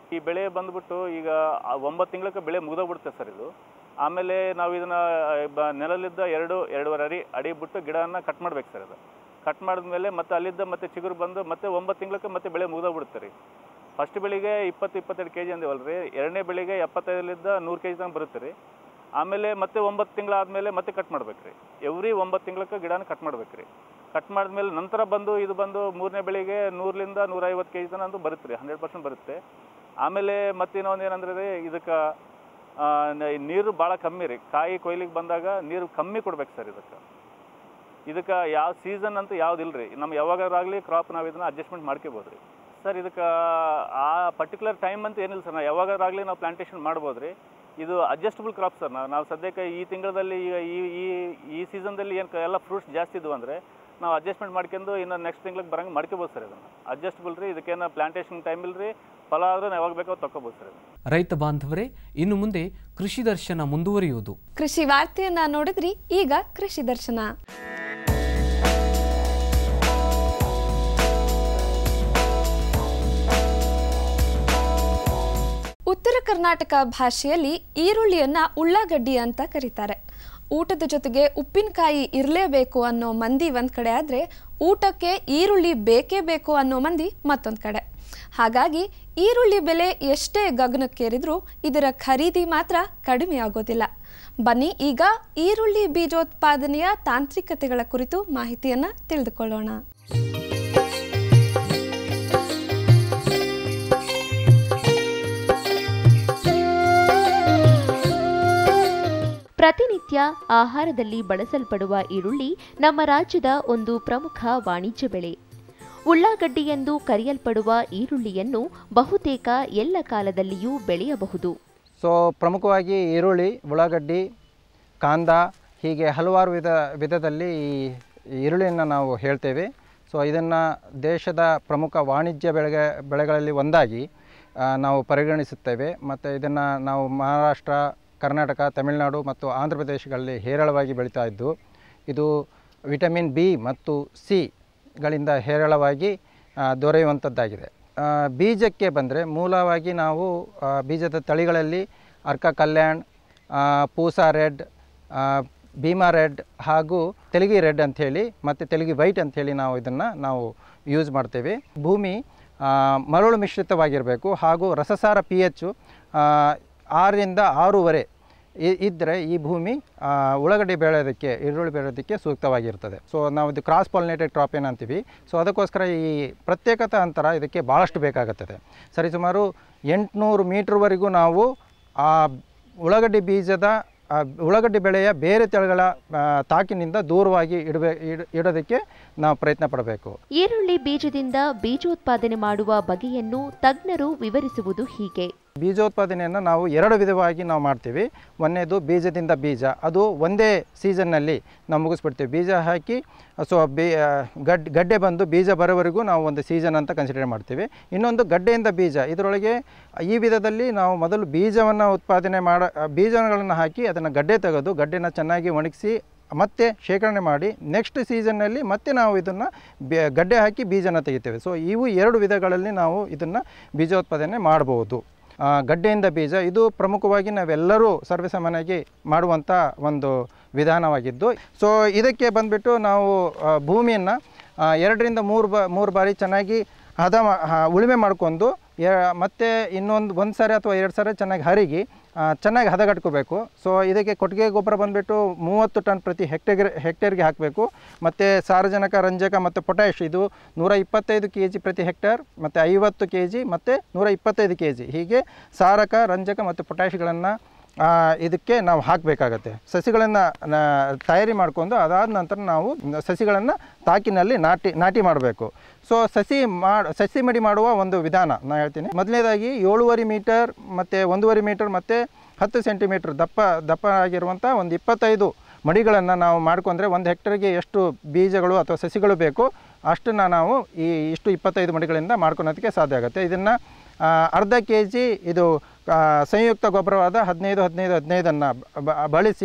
ಈ ಬೆಳೆ ಬಂದ್ಬಿಟ್ಟು ಈಗ ಆ ಒಂಬತ್ತು ತಿಂಗಳಕ್ಕೆ ಬೆಳೆ ಮುಗಿದೋಗ್ಬಿಡುತ್ತೆ ಸರ್ ಇದು ಆಮೇಲೆ ನಾವು ಇದನ್ನ ಬ ನೆಲಲಿದ್ದ ಎರಡು ಎರಡೂವರೆ ಅಡಿ ಅಡಿ ಬಿಟ್ಟು ಗಿಡನ ಕಟ್ ಮಾಡ್ಬೇಕು ಸರ್ ಅದು ಕಟ್ ಮಾಡಿದ್ಮೇಲೆ ಮತ್ತೆ ಅಲ್ಲಿದ್ದ ಮತ್ತೆ ಚಿಗುರು ಬಂದು ಮತ್ತೆ ಒಂಬತ್ತು ತಿಂಗಳಕ್ಕೆ ಮತ್ತೆ ಬೆಳೆ ಮುಗಿದೋಗ್ಬಿಡುತ್ತೆ ರೀ ಫಸ್ಟ್ ಬೆಳೆಗೆ ಇಪ್ಪತ್ತು ಇಪ್ಪತ್ತೆರಡು ಕೆ ಜಿ ಅಂದಿವಲ್ಲ ರೀ ಎರಡನೇ ಬೆಳೆಗೆ ಎಪ್ಪತ್ತೈದರಿಂದ ನೂರು ಕೆ ಜಿ ತನಕ ಬರುತ್ತೆ ರೀ ಆಮೇಲೆ ಮತ್ತೆ ಒಂಬತ್ತು ತಿಂಗಳಾದಮೇಲೆ ಮತ್ತೆ ಕಟ್ ಮಾಡ್ಬೇಕು ರೀ ಎವ್ರಿ ಒಂಬತ್ತು ತಿಂಗಳಕ್ಕೆ ಗಿಡನ ಕಟ್ ಮಾಡ್ಬೇಕು ರೀ ಕಟ್ ಮಾಡಿದ್ಮೇಲೆ ನಂತರ ಬಂದು ಇದು ಬಂದು ಮೂರನೇ ಬೆಳೆಗೆ ನೂರರಿಂದ ನೂರೈವತ್ತು ಕೆ ಜಿ ತನಕ ಅಂತೂ ಬರುತ್ತೆ ರೀ ಹಂಡ್ರೆಡ್ ಪರ್ಸೆಂಟ್ ಬರುತ್ತೆ ಆಮೇಲೆ ಮತ್ತೆ ಇನ್ನೊಂದು ಏನಂದ್ರೆ ರೀ ಇದಕ್ಕೆ ಆ, ನ- ನೀರು ಭಾಳ ಕಮ್ಮಿ ರೀ ಕಾಯಿ ಕೊಯ್ಲಿಗೆ ಬಂದಾಗ ನೀರು ಕಮ್ಮಿ ಕೊಡ್ಬೇಕು ಸರ್ ಇದಕ್ಕೆ ಇದಕ್ಕೆ ಯಾವ ಸೀಸನ್ ಅಂತ ಯಾವ್ದಿಲ್ಲ ರೀ ನಮ್ಮ ಯಾವಾಗಾರಾಗಲಿ ಕ್ರಾಪ್ ನಾವು ಇದನ್ನ ಅಡ್ಜಸ್ಟ್ಮೆಂಟ್ ಮಾಡ್ಕೋಬೋದು ರೀ ಸರ್ ಇದಕ್ಕೆ ಆ ಪರ್ಟಿಕ್ಯುಲರ್ ಟೈಮ್ ಅಂತ ಏನಿಲ್ಲ ಸರ್ ನಾವು ಯಾವಾಗಾರಾಗಲಿ ನಾವು ಪ್ಲಾಂಟೇಶನ್ ಮಾಡ್ಬೋದು ರೀ ಇದು ಅಡ್ಜಸ್ಟಬಲ್ ಕ್ರಾಪ್ ಸರ್ ನಾವು ನಾವು ಸದ್ಯಕ್ಕೆ ಈ ತಿಂಗಳಲ್ಲಿ ಈಗ ಈ ಈ ಈ ಸೀಸನ್ದಲ್ಲಿ ಏನು ಎಲ್ಲ ಫ್ರೂಟ್ಸ್ ಜಾಸ್ತಿ ಇದ್ವು ಅಂದರೆ ನಾವು ಅಡ್ಜಸ್ಟ್ಮೆಂಟ್ ಮಾಡ್ಕೊಂಡು ಇನ್ನು ನೆಕ್ಸ್ಟ್ ತಿಂಗ್ಳಿಗೆ ಬರಂಗೆ ಮಾಡ್ಕೋಬೋದು ಸರ್ ಇದನ್ನು ಅಡ್ಜಸ್ಟಬಲ್ ರೀ ಇದಕ್ಕೇನು ಪ್ಲಾಂಟೇಶನ್ ಟೈಮ್ ಇಲ್ಲ ರೀ ಫಲ ಆದ್ರೆ ನಾವು ಯಾವಾಗ ಬೇಕೋ ತಗೋಬೋದು ಸರ್ ಇದನ್ನು ರೈತ ಬಾಂಧವರೇ ಇನ್ನು ಮುಂದೆ ಕೃಷಿ ದರ್ಶನ ಮುಂದುವರಿಯುವುದು ಕೃಷಿ ವಾರ್ತೆಯನ್ನ ನೋಡಿದ್ರಿ ಈಗ ಕೃಷಿ ದರ್ಶನ ಉತ್ತರ ಕರ್ನಾಟಕ ಭಾಷೆಯಲ್ಲಿ ಈರುಳ್ಳಿಯನ್ನ ಉಳ್ಳಾಗಡ್ಡಿ ಅಂತ ಕರೀತಾರೆ ಊಟದ ಜೊತೆಗೆ ಉಪ್ಪಿನಕಾಯಿ ಇರಲೇಬೇಕು ಅನ್ನೋ ಮಂದಿ ಒಂದ್ ಕಡೆ ಆದ್ರೆ ಊಟಕ್ಕೆ ಈರುಳ್ಳಿ ಬೇಕೇ ಬೇಕು ಅನ್ನೋ ಮಂದಿ ಮತ್ತೊಂದ್ ಕಡೆ ಹಾಗಾಗಿ ಈರುಳ್ಳಿ ಬೆಲೆ ಎಷ್ಟೇ ಗಗನಕ್ಕೇರಿದ್ರೂ ಇದರ ಖರೀದಿ ಮಾತ್ರ ಕಡಿಮೆ ಆಗೋದಿಲ್ಲ ಬನ್ನಿ ಈಗ ಈರುಳ್ಳಿ ಬೀಜೋತ್ಪಾದನೆಯ ತಾಂತ್ರಿಕತೆಗಳ ಕುರಿತು ಮಾಹಿತಿಯನ್ನ ತಿಳಿದುಕೊಳ್ಳೋಣ ಪ್ರತಿನಿತ್ಯ ಆಹಾರದಲ್ಲಿ ಬಳಸಲ್ಪಡುವ ಈರುಳ್ಳಿ ನಮ್ಮ ರಾಜ್ಯದ ಒಂದು ಪ್ರಮುಖ ವಾಣಿಜ್ಯ ಬೆಳೆ ಉಳ್ಳಾಗಡ್ಡಿ ಎಂದು ಕರೆಯಲ್ಪಡುವ ಈರುಳ್ಳಿಯನ್ನು ಬಹುತೇಕ ಎಲ್ಲ ಕಾಲದಲ್ಲಿಯೂ ಬೆಳೆಯಬಹುದು ಸೊ ಪ್ರಮುಖವಾಗಿ ಈರುಳ್ಳಿ ಉಳ್ಳಾಗಡ್ಡಿ ಕಾಂದ ಹೀಗೆ ಹಲವಾರು ವಿಧ ವಿಧದಲ್ಲಿ ಈ ಈರುಳ್ಳಿಯನ್ನು ನಾವು ಹೇಳ್ತೇವೆ ಸೊ ಇದನ್ನು ದೇಶದ ಪ್ರಮುಖ ವಾಣಿಜ್ಯ ಬೆಳೆಗೆ ಬೆಳೆಗಳಲ್ಲಿ ಒಂದಾಗಿ ಆ, ನಾವು ಪರಿಗಣಿಸುತ್ತೇವೆ ಮತ್ತು ಇದನ್ನು ನಾವು ಮಹಾರಾಷ್ಟ್ರ ಕರ್ನಾಟಕ ತಮಿಳುನಾಡು ಮತ್ತು ಆಂಧ್ರ ಪ್ರದೇಶಗಳಲ್ಲಿ ಹೇರಳವಾಗಿ ಬೆಳೀತಾ ಇದ್ದು ಇದು ವಿಟಮಿನ್ ಬಿ ಮತ್ತು ಸಿ ಗಳಿಂದ ಹೇರಳವಾಗಿ ಆ, ದೊರೆಯುವಂಥದ್ದಾಗಿದೆ ಆ, ಬೀಜಕ್ಕೆ ಬಂದರೆ ಮೂಲವಾಗಿ ನಾವು ಆ, ಬೀಜದ ತಳಿಗಳಲ್ಲಿ ಅರ್ಕ ಕಲ್ಯಾಣ್ ಆ, ಪೂಸಾ ರೆಡ್ ಆ, ಭೀಮಾ ರೆಡ್ ಹಾಗೂ ತೆಲುಗಿ ರೆಡ್ ಅಂಥೇಳಿ ಮತ್ತು ತೆಲುಗಿ ವೈಟ್ ಅಂಥೇಳಿ ನಾವು ಇದನ್ನು ನಾವು ಯೂಸ್ ಮಾಡ್ತೇವೆ ಭೂಮಿ ಆ, ಮರಳು ಮಿಶ್ರಿತವಾಗಿರಬೇಕು ಹಾಗೂ ರಸಸಾರ ಪಿ ಎಚ್ಚು ಆರರಿಂದ ಆರೂವರೆ ಇ- ಇದ್ದರೆ ಈ ಭೂಮಿ ಆ, ಉಳ್ಳಾಗಡ್ಡಿ ಬೆಳೆಯೋದಕ್ಕೆ ಈರುಳ್ಳಿ ಬೆಳೆಯೋದಕ್ಕೆ ಸೂಕ್ತವಾಗಿರ್ತದೆ ಸೊ ನಾವು ಇದು ಕ್ರಾಸ್ ಪಾಲಿನೇಟೆಡ್ ಕ್ರಾಪ್ ಏನು ಅಂತೀವಿ ಸೊ ಅದಕ್ಕೋಸ್ಕರ ಈ ಪ್ರತ್ಯೇಕತೆ ಅಂತರ ಇದಕ್ಕೆ ಭಾಳಷ್ಟು ಬೇಕಾಗುತ್ತದೆ ಸರಿಸುಮಾರು ಎಂಟುನೂರು ಮೀಟ್ರ್ವರೆಗೂ ನಾವು ಆ ಉಳ್ಳಾಗಡ್ಡಿ ಬೀಜದ ಆ ಉಳ್ಳಾಗಡ್ಡಿ ಬೆಳೆಯ ಬೇರೆ ತಳಿಗಳ ಆ, ತಾಕಿನಿಂದ ದೂರವಾಗಿ ಇಡಬೇ ಇಡ ಇಡೋದಕ್ಕೆ ನಾವು ಪ್ರಯತ್ನ ಪಡಬೇಕು ಈರುಳ್ಳಿ ಬೀಜದಿಂದ ಬೀಜೋತ್ಪಾದನೆ ಮಾಡುವ ಬಗೆಯನ್ನು ತಜ್ಞರು ವಿವರಿಸುವುದು ಹೀಗೆ ಬೀಜೋತ್ಪಾದನೆಯನ್ನು ನಾವು ಎರಡು ವಿಧವಾಗಿ ನಾವು ಮಾಡ್ತೀವಿ ಒಂದನೇದು ಬೀಜದಿಂದ ಬೀಜ ಅದು ಒಂದೇ ಸೀಸನ್ನಲ್ಲಿ ನಾವು ಮುಗಿಸ್ಬಿಡ್ತೀವಿ ಬೀಜ ಹಾಕಿ ಸೊ ಬೀ ಗಡ್ ಗಡ್ಡೆ ಬಂದು ಬೀಜ ಬರೋವರೆಗೂ ನಾವು ಒಂದು ಸೀಸನ್ ಅಂತ ಕನ್ಸಿಡರ್ ಮಾಡ್ತೀವಿ ಇನ್ನೊಂದು ಗಡ್ಡೆಯಿಂದ ಬೀಜ ಇದರೊಳಗೆ ಈ ವಿಧದಲ್ಲಿ ನಾವು ಮೊದಲು ಬೀಜವನ್ನು ಉತ್ಪಾದನೆ ಮಾಡ ಬೀಜಗಳನ್ನು ಹಾಕಿ ಅದನ್ನು ಗಡ್ಡೆ ತೆಗೆದು ಗಡ್ಡೆನ ಚೆನ್ನಾಗಿ ಒಣಗಿಸಿ ಮತ್ತೆ ಶೇಖರಣೆ ಮಾಡಿ ನೆಕ್ಸ್ಟ್ ಸೀಸನ್ನಲ್ಲಿ ಮತ್ತೆ ನಾವು ಇದನ್ನು ಗಡ್ಡೆ ಹಾಕಿ ಬೀಜನ ತೆಗಿತೇವೆ ಸೊ ಇವು ಎರಡು ವಿಧಗಳಲ್ಲಿ ನಾವು ಇದನ್ನು ಬೀಜೋತ್ಪಾದನೆ ಮಾಡಬಹುದು ಆ, ಗಡ್ಡೆಯಿಂದ ಬೀಜ ಇದು ಪ್ರಮುಖವಾಗಿ ನಾವೆಲ್ಲರೂ ಸರ್ವೇಸಾಮಾನ್ಯವಾಗಿ ಮಾಡುವಂಥ ಒಂದು ವಿಧಾನವಾಗಿದ್ದು ಸೊ ಇದಕ್ಕೆ ಬಂದುಬಿಟ್ಟು ನಾವು ಭೂಮಿಯನ್ನು ಎರಡರಿಂದ ಮೂರು ಬ ಮೂರು ಬಾರಿ ಚೆನ್ನಾಗಿ ಹದ ಮಾ- ಆ, ಉಳುಮೆ ಮಾಡ್ಕೊಂಡು ಯ- ಮತ್ತೆ ಇನ್ನೊಂದು ಒಂದು ಸಾರಿ ಅಥವಾ ಎರಡು ಸಾರಿ ಚೆನ್ನಾಗಿ ಹರಿಗಿ ಆ, ಚೆನ್ನಾಗಿ ಹದಗಟ್ಕೋಬೇಕು ಸೊ ಇದಕ್ಕೆ ಕೊಟ್ಟಿಗೆ ಗೊಬ್ಬರ ಬಂದುಬಿಟ್ಟು ಮೂವತ್ತು ಟನ್ ಪ್ರತಿ ಹೆಕ್ಟೇರ್ ಹೆಕ್ಟೇರ್ಗೆ ಹಾಕಬೇಕು ಮತ್ತು ಸಾರಜನಕ ರಂಜಕ ಮತ್ತು ಪೊಟ್ಯಾಶ್ ಇದು ನೂರ ಇಪ್ಪತ್ತೈದು ಕೆ ಜಿ ಪ್ರತಿ ಹೆಕ್ಟೇರ್ ಮತ್ತು ಐವತ್ತು ಕೆ ಜಿ ಮತ್ತು ನೂರ ಇಪ್ಪತ್ತೈದು ಕೆ ಜಿ ಹೀಗೆ ಸಾರಕ ರಂಜಕ ಮತ್ತು ಪೊಟ್ಯಾಶ್ಗಳನ್ನು ಇದಕ್ಕೆ ನಾವು ಹಾಕಬೇಕಾಗತ್ತೆ ಸಸಿಗಳನ್ನು ತಯಾರಿ ಮಾಡಿಕೊಂಡು ಅದಾದ ನಂತರ ನಾವು ಸಸಿಗಳನ್ನು ತಾಕಿನಲ್ಲಿ ನಾಟಿ ನಾಟಿ ಮಾಡಬೇಕು ಸೊ ಸಸಿ ಮಾಡಿ ಸಸಿ ಮಡಿ ಮಾಡುವ ಒಂದು ವಿಧಾನ ನಾನು ಹೇಳ್ತೀನಿ ಮೊದಲನೇದಾಗಿ ಏಳುವರೆ ಮೀಟರ್ ಮತ್ತು ಒಂದೂವರೆ ಮೀಟರ್ ಮತ್ತು ಹತ್ತು ಸೆಂಟಿಮೀಟ್ರ್ ದಪ್ಪ ದಪ್ಪ ಆಗಿರುವಂಥ ಒಂದು ಇಪ್ಪತ್ತೈದು ಮಡಿಗಳನ್ನು ನಾವು ಮಾಡ್ಕೊಂಡ್ರೆ ಒಂದು ಹೆಕ್ಟರ್ಗೆ ಎಷ್ಟು ಬೀಜಗಳು ಅಥವಾ ಸಸಿಗಳು ಬೇಕು ಅಷ್ಟನ್ನು ನಾವು ಈ ಇಷ್ಟು ಇಪ್ಪತ್ತೈದು ಮಡಿಗಳಿಂದ ಮಾಡ್ಕೊಳೋದಕ್ಕೆ ಸಾಧ್ಯ ಆಗುತ್ತೆ ಇದನ್ನು ಅರ್ಧ ಕೆ ಜಿ ಇದು ಆ, ಸಂಯುಕ್ತ ಗೊಬ್ಬರವಾದ ಹದಿನೈದು ಹದಿನೈದು ಹದಿನೈದನ್ನು ಬಳಸಿ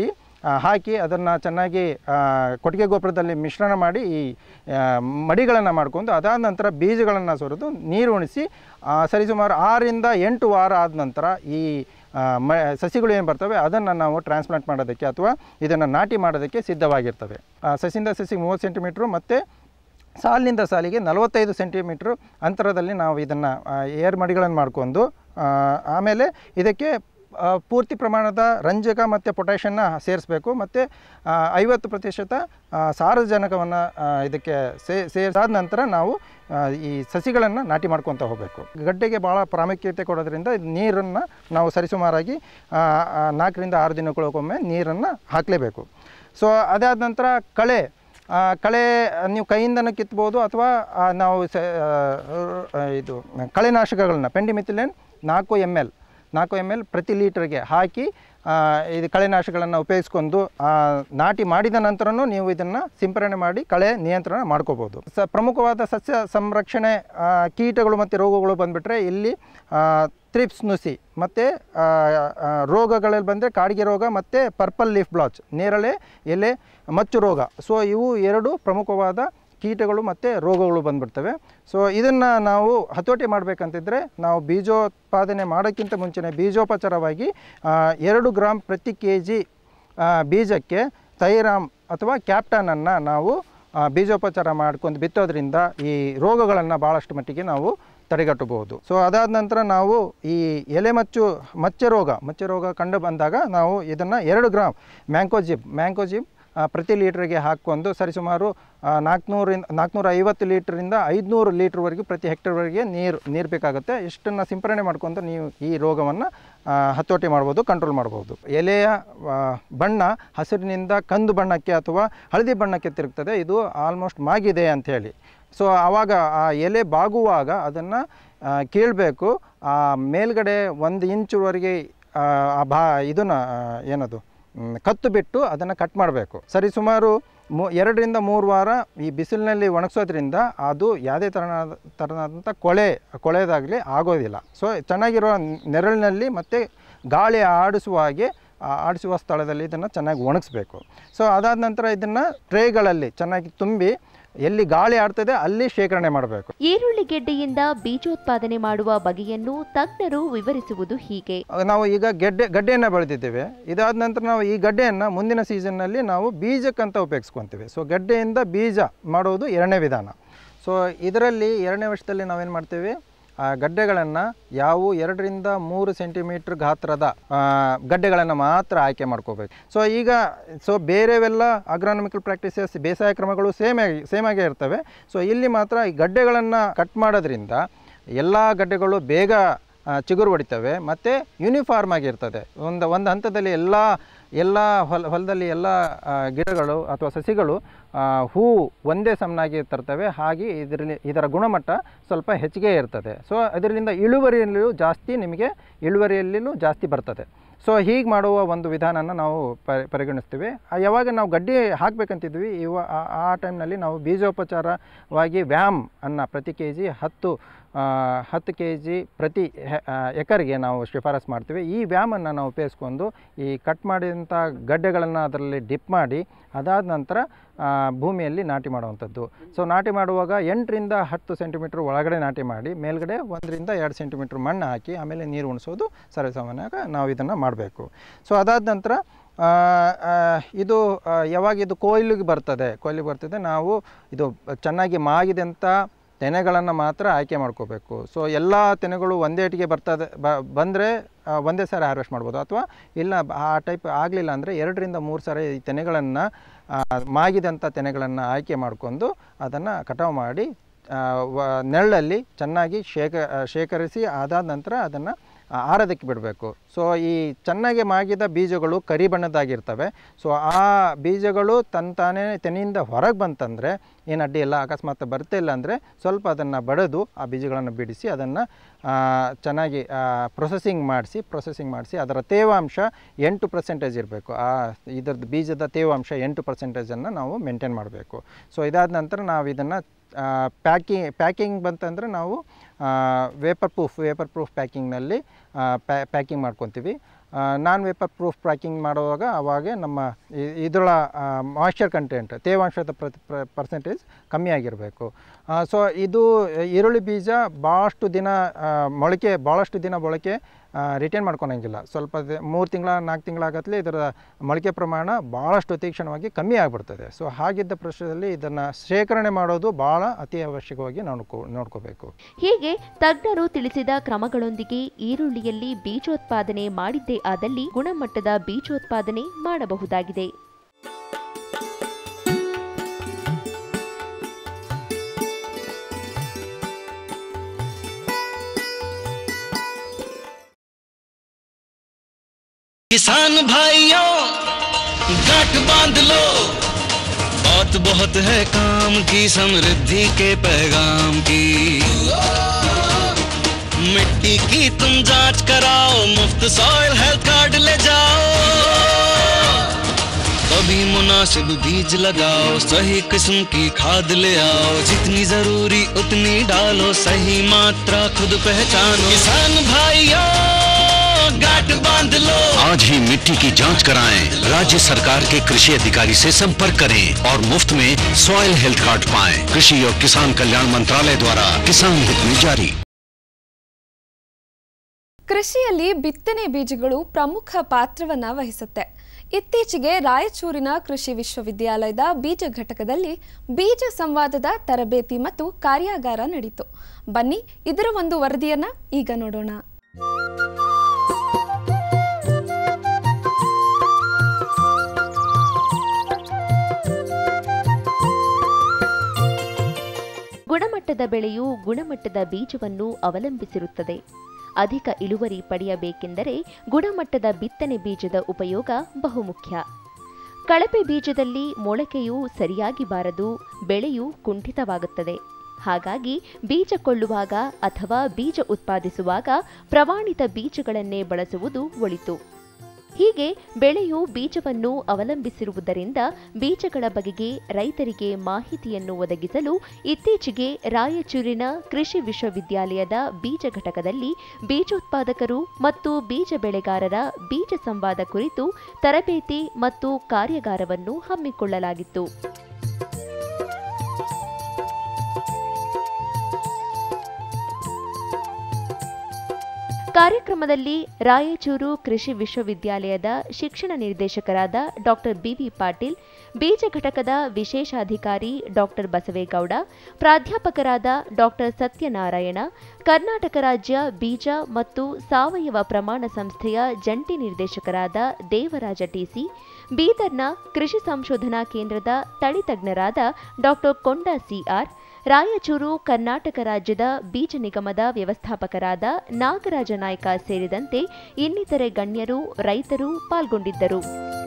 ಆ, ಹಾಕಿ ಅದನ್ನು ಚೆನ್ನಾಗಿ ಆ, ಕೊಟ್ಟಿಗೆ ಗೊಬ್ಬರದಲ್ಲಿ ಮಿಶ್ರಣ ಮಾಡಿ ಈ ಮಡಿಗಳನ್ನು ಮಾಡ್ಕೊಂಡು ಅದಾದ ನಂತರ ಬೀಜಗಳನ್ನು ಸುರಿದು ನೀರು ಉಣಿಸಿ ಆ, ಸರಿಸುಮಾರು ಆರರಿಂದ ಎಂಟು ವಾರ ಆದ ನಂತರ ಈ ಆ, ಮ ಸಸಿಗಳು ಏನು ಬರ್ತವೆ ಅದನ್ನು ನಾವು ಟ್ರಾನ್ಸ್ಪ್ಲಾಂಟ್ ಮಾಡೋದಕ್ಕೆ ಅಥವಾ ಇದನ್ನು ನಾಟಿ ಮಾಡೋದಕ್ಕೆ ಸಿದ್ಧವಾಗಿರ್ತವೆ ಆ, ಸಸಿಯಿಂದ ಸಸಿಗೆ ಮೂವತ್ತು ಸೆಂಟಿಮೀಟ್ರು ಮತ್ತು ಸಾಲಿನಿಂದ ಸಾಲಿಗೆ ನಲವತ್ತೈದು ಸೆಂಟಿಮೀಟ್ರ್ ಅಂತರದಲ್ಲಿ ನಾವು ಇದನ್ನು ಏರ್ ಮಡಿಗಳನ್ನು ಮಾಡ್ಕೊಂಡು ಆ, ಆಮೇಲೆ ಇದಕ್ಕೆ ಆ, ಪೂರ್ತಿ ಪ್ರಮಾಣದ ರಂಜಕ ಮತ್ತು ಪೊಟ್ಯಾಷನ್ನ ಸೇರಿಸಬೇಕು ಮತ್ತು ಐವತ್ತು ಪ್ರತಿಶತ ಆ, ಸಾರಜನಕವನ್ನು ಆ, ಇದಕ್ಕೆ ಸೇ ಸೇರಿಸಾದ ನಂತರ ನಾವು ಆ, ಈ ಸಸಿಗಳನ್ನು ನಾಟಿ ಮಾಡ್ಕೊತ ಹೋಗಬೇಕು ಗಡ್ಡೆಗೆ ಭಾಳ ಪ್ರಾಮುಖ್ಯತೆ ಕೊಡೋದ್ರಿಂದ ನೀರನ್ನು ನಾವು ಸರಿಸುಮಾರಾಗಿ ಆ, ಆ, ನಾಲ್ಕರಿಂದ ಆರು ದಿನಗಳಿಗೊಮ್ಮೆ ನೀರನ್ನು ಹಾಕಲೇಬೇಕು ಸೊ ಅದಾದ ನಂತರ ಕಳೆ ಆ, ಕಳೆ ನೀವು ಕೈಯಿಂದನೂ ಕಿತ್ಬೋದು ಅಥವಾ ಆ, ನಾವು ಸ ಆ, ಆ, ಇದು ಕಳೆನಾಶಕಗಳನ್ನ ಪೆಂಡಿಮಿಥಿಲಿನ್ ನಾಲ್ಕು ಎಮ್ ಎಲ್ ನಾಲ್ಕು ಎಮ್ ಎಲ್ ಪ್ರತಿ ಲೀಟ್ರಿಗೆ ಹಾಕಿ ಆ, ಇದು ಕಳೆನಾಶಕಗಳನ್ನು ಉಪಯೋಗಿಸ್ಕೊಂಡು ಆ, ನಾಟಿ ಮಾಡಿದ ನಂತರನೂ ನೀವು ಇದನ್ನು ಸಿಂಪರಣೆ ಮಾಡಿ ಕಳೆ ನಿಯಂತ್ರಣ ಮಾಡ್ಕೋಬೋದು ಸ ಪ್ರಮುಖವಾದ ಸಸ್ಯ ಸಂರಕ್ಷಣೆ ಆ, ಕೀಟಗಳು ಮತ್ತು ರೋಗಗಳು ಬಂದುಬಿಟ್ರೆ ಇಲ್ಲಿ ತ್ರಿಪ್ಸ್ ನುಸಿ ಮತ್ತು ರೋಗಗಳಲ್ಲಿ ಬಂದರೆ ಕಾಡಿಗೆ ರೋಗ ಮತ್ತು ಪರ್ಪಲ್ ಲೀಫ್ ಬ್ಲಾಚ್ ನೇರಳೆ ಎಲೆ ಮಚ್ಚು ರೋಗ ಸೊ ಇವು ಎರಡು ಪ್ರಮುಖವಾದ ಕೀಟಗಳು ಮತ್ತು ರೋಗಗಳು ಬಂದ್ಬಿಡ್ತವೆ ಸೊ ಇದನ್ನು ನಾವು ಹತೋಟಿ ಮಾಡಬೇಕಂತಿದ್ರೆ ನಾವು ಬೀಜೋತ್ಪಾದನೆ ಮಾಡೋಕ್ಕಿಂತ ಮುಂಚೆನೇ ಬೀಜೋಪಚಾರವಾಗಿ ಆ, ಎರಡು ಗ್ರಾಮ್ ಪ್ರತಿ ಕೆ ಜಿ ಬೀಜಕ್ಕೆ ತೈರಾಮ್ ಅಥವಾ ಕ್ಯಾಪ್ಟನನ್ನು ನಾವು ಆ, ಬೀಜೋಪಚಾರ ಮಾಡ್ಕೊಂಡು ಬಿತ್ತೋದ್ರಿಂದ ಈ ರೋಗಗಳನ್ನು ಭಾಳಷ್ಟು ಮಟ್ಟಿಗೆ ನಾವು ತಡೆಗಟ್ಟಬಹುದು ಸೊ ಅದಾದ ನಂತರ ನಾವು ಈ ಎಲೆ ಮಚ್ಚು ಮಚ್ಚೆ ರೋಗ ಮಚ್ಚೆ ರೋಗ ಕಂಡು ಬಂದಾಗ ನಾವು ಇದನ್ನು ಎರಡು ಗ್ರಾಮ್ ಮ್ಯಾಂಕೋಜಿಬ್ ಮ್ಯಾಂಕೋಜಿಬ್ ಆ, ಪ್ರತಿ ಲೀಟ್ರಿಗೆ ಹಾಕ್ಕೊಂಡು ಸರಿಸುಮಾರು ನಾಲ್ಕುನೂರಿಂದ ನಾಲ್ಕುನೂರ ಐವತ್ತು ಲೀಟ್ರಿಂದ ಐದುನೂರು ಲೀಟ್ರ್ವರೆಗೂ ಪ್ರತಿ ಹೆಕ್ಟರ್ವರೆಗೆ ನೀರು ನೀರು ಬೇಕಾಗುತ್ತೆ ಇಷ್ಟನ್ನು ಸಿಂಪರಣೆ ಮಾಡ್ಕೊಂಡು ನೀವು ಈ ರೋಗವನ್ನು ಹತೋಟಿ ಮಾಡ್ಬೋದು ಕಂಟ್ರೋಲ್ ಮಾಡ್ಬೋದು ಎಲೆಯ ಆ, ಬಣ್ಣ ಹಸಿರಿನಿಂದ ಕಂದು ಬಣ್ಣಕ್ಕೆ ಅಥವಾ ಹಳದಿ ಬಣ್ಣಕ್ಕೆ ತಿರುಗ್ತದೆ ಇದು ಆಲ್ಮೋಸ್ಟ್ ಮಾಗಿದೆ ಅಂಥೇಳಿ ಸೊ ಆವಾಗ ಆ ಎಲೆ ಬಾಗುವಾಗ ಅದನ್ನು ಕೀಳಬೇಕು ಆ ಮೇಲ್ಗಡೆ ಒಂದು ಇಂಚುವರೆಗೆ ಆ, ಆ ಬಾ ಇದನ್ನು ಏನದು ಮ್, ಕತ್ತು ಬಿಟ್ಟು ಅದನ್ನು ಕಟ್ ಮಾಡಬೇಕು ಸರಿ ಸುಮಾರು ಮೂ ಎರಡರಿಂದ ಮೂರು ವಾರ ಈ ಬಿಸಿಲಿನಲ್ಲಿ ಒಣಗಿಸೋದ್ರಿಂದ ಅದು ಯಾವುದೇ ಥರನಾದ ಥರನಾದಂಥ ಕೊಳೆ ಕೊಳೆದಾಗಲಿ ಆಗೋದಿಲ್ಲ ಸೊ ಚೆನ್ನಾಗಿರೋ ನೆರಳಿನಲ್ಲಿ ಮತ್ತು ಗಾಳಿ ಆಡಿಸುವ ಹಾಗೆ ಆ ಆಡಿಸುವ ಸ್ಥಳದಲ್ಲಿ ಇದನ್ನು ಚೆನ್ನಾಗಿ ಒಣಗಿಸ್ಬೇಕು ಸೊ ಅದಾದ ನಂತರ ಇದನ್ನು ಟ್ರೇಗಳಲ್ಲಿ ಚೆನ್ನಾಗಿ ತುಂಬಿ ಎಲ್ಲಿ ಗಾಳಿ ಆಡ್ತದೆ ಅಲ್ಲಿ ಶೇಖರಣೆ ಮಾಡಬೇಕು ಈರುಳ್ಳಿ ಗೆಡ್ಡೆಯಿಂದ ಬೀಜೋತ್ಪಾದನೆ ಮಾಡುವ ಬಗೆಯನ್ನು ತಜ್ಞರು ವಿವರಿಸುವುದು ಹೀಗೆ ನಾವು ಈಗ ಗೆಡ್ಡೆ ಗಡ್ಡೆಯನ್ನು ಬೆಳೆದಿದ್ದೇವೆ ಇದಾದ ನಂತರ ನಾವು ಈ ಗಡ್ಡೆಯನ್ನು ಮುಂದಿನ ಸೀಸನ್ನಲ್ಲಿ ನಾವು ಬೀಜಕ್ಕಂತ ಉಪಯೋಗಿಸ್ಕೊತೀವಿ ಸೊ ಗಡ್ಡೆಯಿಂದ ಬೀಜ ಮಾಡೋದು ಎರಡನೇ ವಿಧಾನ ಸೊ ಇದರಲ್ಲಿ ಎರಡನೇ ವರ್ಷದಲ್ಲಿ ನಾವೇನು ಮಾಡ್ತೀವಿ ಆ ಗಡ್ಡೆಗಳನ್ನು ಯಾವುವು ಎರಡರಿಂದ ಮೂರು ಸೆಂಟಿಮೀಟ್ರ್ ಗಾತ್ರದ ಗಡ್ಡೆಗಳನ್ನು ಮಾತ್ರ ಆಯ್ಕೆ ಮಾಡ್ಕೋಬೇಕು ಸೊ ಈಗ ಸೊ ಬೇರೆವೆಲ್ಲ ಅಗ್ರಾನಮಿಕಲ್ ಪ್ರಾಕ್ಟೀಸಸ್ ಬೇಸಾಯ ಕ್ರಮಗಳು ಸೇಮ್ ಆಗಿ ಸೇಮ್ ಆಗೇ ಇರ್ತವೆ ಸೊ ಇಲ್ಲಿ ಮಾತ್ರ ಈ ಗಡ್ಡೆಗಳನ್ನು ಕಟ್ ಮಾಡೋದ್ರಿಂದ ಎಲ್ಲ ಗಡ್ಡೆಗಳು ಬೇಗ ಆ, ಚಿಗುರು ಹೊಡಿತವೆ ಮತ್ತು ಯೂನಿಫಾರ್ಮ್ ಆಗಿರ್ತದೆ ಒಂದು ಒಂದು ಹಂತದಲ್ಲಿ ಎಲ್ಲ ಎಲ್ಲ ಹೊಲ ಹೊಲದಲ್ಲಿ ಎಲ್ಲ ಆ, ಗಿಡಗಳು ಅಥವಾ ಸಸಿಗಳು ಆ, ಹೂ ಒಂದೇ ಸಮನಾಗಿ ತರ್ತವೆ ಹಾಗೆ ಇದರಲ್ಲಿ ಇದರ ಗುಣಮಟ್ಟ ಸ್ವಲ್ಪ ಹೆಚ್ಚಿಗೆ ಇರ್ತದೆ ಸೊ ಅದರಿಂದ ಇಳುವರಿಯಲ್ಲಿಯೂ ಜಾಸ್ಟಿ ನಿಮಗೆ ಇಳುವರಿಯಲ್ಲಿಯೂ ಜಾಸ್ತಿ ಬರ್ತದೆ ಸೊ ಹೀಗೆ ಮಾಡುವ ಒಂದು ವಿಧಾನನ ನಾವು ಪರಿ ಪರಿಗಣಿಸ್ತೀವಿ ಆ, ಯಾವಾಗ ನಾವು ಗಡ್ಡೆ ಹಾಕಬೇಕಂತಿದ್ವಿ ಇವ ಆ- ಆ ಟೈಮ್ನಲ್ಲಿ ನಾವು ಬೀಜೋಪಚಾರವಾಗಿ ವ್ಯಾಮ್ ಅನ್ನು ಪ್ರತಿ ಕೆ ಜಿ ಹತ್ತು ಆ, ಹತ್ತು ಕೆ ಜಿ ಪ್ರತಿ ಹೆ- ಆ, ಎಕರ್ಗೆ ನಾವು ಶಿಫಾರಸ್ ಮಾಡ್ತೀವಿ ಈ ವ್ಯಾಮನ್ನು ನಾವು ಉಪಯೋಗಿಸ್ಕೊಂಡು ಈ ಕಟ್ ಮಾಡಿದಂಥ ಗಡ್ಡೆಗಳನ್ನು ಅದರಲ್ಲಿ ಡಿಪ್ ಮಾಡಿ ಅದಾದ ನಂತರ ಆ, ಭೂಮಿಯಲ್ಲಿ ನಾಟಿ ಮಾಡುವಂಥದ್ದು ಸೊ ನಾಟಿ ಮಾಡುವಾಗ ಎಂಟರಿಂದ ಹತ್ತು ಸೆಂಟಿಮೀಟ್ರ್ ಒಳಗಡೆ ನಾಟಿ ಮಾಡಿ ಮೇಲ್ಗಡೆ ಒಂದರಿಂದ ಎರಡು ಸೆಂಟಿಮೀಟ್ರ್ ಮಣ್ಣು ಹಾಕಿ ಆಮೇಲೆ ನೀರು ಉಣಿಸೋದು ಸರ್ವೇಸಾಮಾನ್ಯವಾಗಿ ನಾವು ಇದನ್ನು ಮಾಡಬೇಕು ಸೊ ಅದಾದ ನಂತರ ಆ, ಆ, ಇದು ಆ, ಯಾವಾಗ ಇದು ಕೊಯ್ಲಿಗೆ ಬರ್ತದೆ ಕೊಯ್ಲಿಗೆ ಬರ್ತದೆ ನಾವು ಇದು ಚೆನ್ನಾಗಿ ಮಾಗಿದಂಥ ತೆನೆಗಳನ್ನು ಮಾತ್ರ ಆಯ್ಕೆ ಮಾಡ್ಕೋಬೇಕು ಸೊ ಎಲ್ಲ ತೆನೆಗಳು ಒಂದೇಟಿಗೆ ಬರ್ತದೆ ಬ ಬಂದರೆ ಒಂದೇ ಸಾರಿ ಹಾರ್ವೆಸ್ಟ್ ಮಾಡ್ಬೋದು ಅಥವಾ ಇಲ್ಲ ಆ ಟೈಪ್ ಆಗಲಿಲ್ಲ ಅಂದರೆ ಎರಡರಿಂದ ಮೂರು ಸಾರಿ ಈ ತೆನೆಗಳನ್ನು ಮಾಗಿದಂಥ ತೆನೆಗಳನ್ನು ಆಯ್ಕೆ ಮಾಡಿಕೊಂಡು ಅದನ್ನು ಕಟಾವು ಮಾಡಿ ಆ, ವ ನೆರಳಲ್ಲಿ ಚೆನ್ನಾಗಿ ಶೇಖ ಶೇಖರಿಸಿ ಅದಾದ ನಂತರ ಅದನ್ನು ಆರೋದಕ್ಕೆ ಬಿಡಬೇಕು ಸೊ ಈ ಚೆನ್ನಾಗಿ ಮಾಗಿದ ಬೀಜಗಳು ಕರಿ ಬಣ್ಣದಾಗಿರ್ತವೆ ಸೊ ಆ ಬೀಜಗಳು ತನ್ನ ತಾನೇ ತೆನೆಯಿಂದ ಹೊರಗೆ ಬಂತಂದರೆ ಏನು ಅಡ್ಡಿ ಇಲ್ಲ ಅಕಸ್ಮಾತ್ ಬರ್ತಾ ಇಲ್ಲ ಅಂದರೆ ಸ್ವಲ್ಪ ಅದನ್ನು ಬಡಿದು ಆ ಬೀಜಗಳನ್ನು ಬಿಡಿಸಿ ಅದನ್ನು ಚೆನ್ನಾಗಿ ಪ್ರೊಸೆಸಿಂಗ್ ಮಾಡಿಸಿ ಪ್ರೊಸೆಸಿಂಗ್ ಮಾಡಿಸಿ ಅದರ ತೇವಾಂಶ ಎಂಟು ಪರ್ಸೆಂಟೇಜ್ ಇರಬೇಕು ಆ ಇದರದ್ದು ಬೀಜದ ತೇವಾಂಶ ಎಂಟು ಪರ್ಸೆಂಟೇಜನ್ನು ನಾವು ಮೇಂಟೈನ್ ಮಾಡಬೇಕು ಸೊ ಇದಾದ ನಂತರ ನಾವು ಇದನ್ನು ಪ್ಯಾಕಿಂಗ್ ಪ್ಯಾಕಿಂಗ್ ಬಂತಂದರೆ ನಾವು ವೇಪರ್ ಪ್ರೂಫ್ ವೇಪರ್ ಪ್ರೂಫ್ ಪ್ಯಾಕಿಂಗ್ನಲ್ಲಿ ಪ್ಯಾಕಿಂಗ್ ಮಾಡ್ಕೊತೀವಿ ನಾನ್ ವೇಪರ್ ಪ್ರೂಫ್ ಪ್ಯಾಕಿಂಗ್ ಮಾಡುವಾಗ ಅವಾಗ ನಮ್ಮ ಇ- ಇದರ ಮಾಯ್ಶ್ಚರ್ ಕಂಟೆಂಟ್ ತೇವಾಂಶದ ಪರ್ಸೆಂಟೇಜ್ ಕಮ್ಮಿ ಆಗಿರಬೇಕು ಸೊ ಇದು ಈರುಳ್ಳಿ ಬೀಜ ಭಾಳಷ್ಟು ದಿನ ಆ, ಮೊಳಕೆ ಭಾಳಷ್ಟು ದಿನ ಮೊಳಕೆ ರಿಟೈನ್ ಮಾಡ್ಕೊಳಂಗಿಲ್ಲ ಸ್ವಲ್ಪ ಮೂರು ತಿಂಗಳ ನಾಲ್ಕು ತಿಂಗಳಾಗತ್ತಲೇ ಇದರ ಮೊಳಕೆ ಪ್ರಮಾಣ ಭಾಳಷ್ಟು ತೀಕ್ಷ್ಣವಾಗಿ ಕಮ್ಮಿ ಆಗಿಬಿಡ್ತದೆ ಸೊ ಹಾಗಿದ್ದ ಪ್ರಶ್ನೆಯಲ್ಲಿ ಇದನ್ನು ಶೇಖರಣೆ ಮಾಡೋದು ಭಾಳ ಅತಿ ಅವಶ್ಯಕವಾಗಿ ನೋಡ್ಕೋ ನೋಡ್ಕೋಬೇಕು ಹೀಗೆ ತಜ್ಞರು ತಿಳಿಸಿದ ಕ್ರಮಗಳೊಂದಿಗೆ ಈರುಳ್ಳಿಯಲ್ಲಿ ಬೀಜೋತ್ಪಾದನೆ ಮಾಡಿದ್ದೇ ಆದಲ್ಲಿ ಗುಣಮಟ್ಟದ ಬೀಜೋತ್ಪಾದನೆ ಮಾಡಬಹುದಾಗಿದೆ किसान भाइयों गांठ बांध लो बहुत बहुत है काम की समृद्धि के पैगाम की मिट्टी की तुम जांच कराओ मुफ्त सॉइल हेल्थ कार्ड ले जाओ कभी मुनासिब बीज लगाओ सही किस्म की खाद ले आओ जितनी जरूरी उतनी डालो सही मात्रा खुद पहचानो किसान भाइयों गांठ बांध लो आज ही मिट्टी की जांच कराएं राज्य सरकार के कृषि अधिकारी से संपर्क करें और मुफ्त में सॉइल हेल्थ कार्ड पाएं कृषि और किसान कल्याण मंत्रालय द्वारा किसान हित में जारी ಕೃಷಿಯಲ್ಲಿ ಬಿತ್ತನೆ ಬೀಜಗಳು ಪ್ರಮುಖ ಪಾತ್ರವನ್ನ ವಹಿಸುತ್ತೆ ಇತ್ತೀಚೆಗೆ ರಾಯಚೂರಿನ ಕೃಷಿ ವಿಶ್ವವಿದ್ಯಾಲಯದ ಬೀಜ ಘಟಕದಲ್ಲಿ ಬೀಜ ಸಂವಾದದ ತರಬೇತಿ ಮತ್ತು ಕಾರ್ಯಾಗಾರ ನಡೆಯಿತು ಬನ್ನಿ ಇದರ ಒಂದು ವರದಿಯನ್ನ ಈಗ ನೋಡೋಣ ಗುಣಮಟ್ಟದ ಬೆಳೆಯು ಗುಣಮಟ್ಟದ ಬೀಜವನ್ನು ಅವಲಂಬಿಸಿರುತ್ತದೆ ಅಧಿಕ ಇಳುವರಿ ಪಡೆಯಬೇಕೆಂದರೆ ಗುಣಮಟ್ಟದ ಬಿತ್ತನೆ ಬೀಜದ ಉಪಯೋಗ ಬಹುಮುಖ್ಯ ಕಳಪೆ ಬೀಜದಲ್ಲಿ ಮೊಳಕೆಯು ಸರಿಯಾಗಿ ಬಾರದು ಬೆಳೆಯು ಕುಂಠಿತವಾಗುತ್ತದೆ ಹಾಗಾಗಿ ಬೀಜ ಕೊಳ್ಳುವಾಗ ಅಥವಾ ಬೀಜ ಉತ್ಪಾದಿಸುವಾಗ ಪ್ರಮಾಣಿತ ಬೀಜಗಳನ್ನೇ ಬಳಸುವುದು ಒಳಿತು ಹೀಗೆ ಬೆಳೆಯು ಬೀಜವನ್ನು ಅವಲಂಬಿಸಿರುವುದರಿಂದ ಬೀಜಗಳ ಬಗೆಗೆ ರೈತರಿಗೆ ಮಾಹಿತಿಯನ್ನು ಒದಗಿಸಲು ಇತ್ತೀಚೆಗೆ ರಾಯಚೂರಿನ ಕೃಷಿ ವಿಶ್ವವಿದ್ಯಾಲಯದ ಬೀಜ ಘಟಕದಲ್ಲಿ ಬೀಜೋತ್ಪಾದಕರು ಮತ್ತು ಬೀಜ ಬೆಳೆಗಾರರ ಬೀಜ ಸಂವಾದ ಕುರಿತು ತರಬೇತಿ ಮತ್ತು ಕಾರ್ಯಾಗಾರವನ್ನು ಹಮ್ಮಿಕೊಳ್ಳಲಾಗಿತ್ತು ಕಾರ್ಯಕ್ರಮದಲ್ಲಿ ರಾಯಚೂರು ಕೃಷಿ ವಿಶ್ವವಿದ್ಯಾಲಯದ ಶಿಕ್ಷಣ ನಿರ್ದೇಶಕರಾದ ಡಾಕ್ಟರ್ ಬಿವಿ ಪಾಟೀಲ್ ಬೀಜ ಘಟಕದ ವಿಶೇಷಾಧಿಕಾರಿ ಡಾಕ್ಟರ್ ಬಸವೇಗೌಡ ಪ್ರಾಧ್ಯಾಪಕರಾದ ಡಾಕ್ಟರ್ ಸತ್ಯನಾರಾಯಣ ಕರ್ನಾಟಕ ರಾಜ್ಯ ಬೀಜ ಮತ್ತು ಸಾವಯವ ಪ್ರಮಾಣ ಸಂಸ್ಥೆಯ ಜಂಟಿ ನಿರ್ದೇಶಕರಾದ ದೇವರಾಜ ಟಿಸಿ ಬೀದರ್ನ ಕೃಷಿ ಸಂಶೋಧನಾ ಕೇಂದ್ರದ ತಳಿ ತಜ್ಞರಾದ ಡಾಕ್ಟರ್ ಕೊಂಡ ಸಿಆರ್ ರಾಯಚೂರು ಕರ್ನಾಟಕ ರಾಜ್ಯದ ಬೀಜ ನಿಗಮದ ವ್ಯವಸ್ಥಾಪಕರಾದ ನಾಗರಾಜ ನಾಯ್ಕ ಸೇರಿದಂತೆ ಇನ್ನಿತರೆ ಗಣ್ಯರು ರೈತರು ಪಾಲ್ಗೊಂಡಿದ್ದರು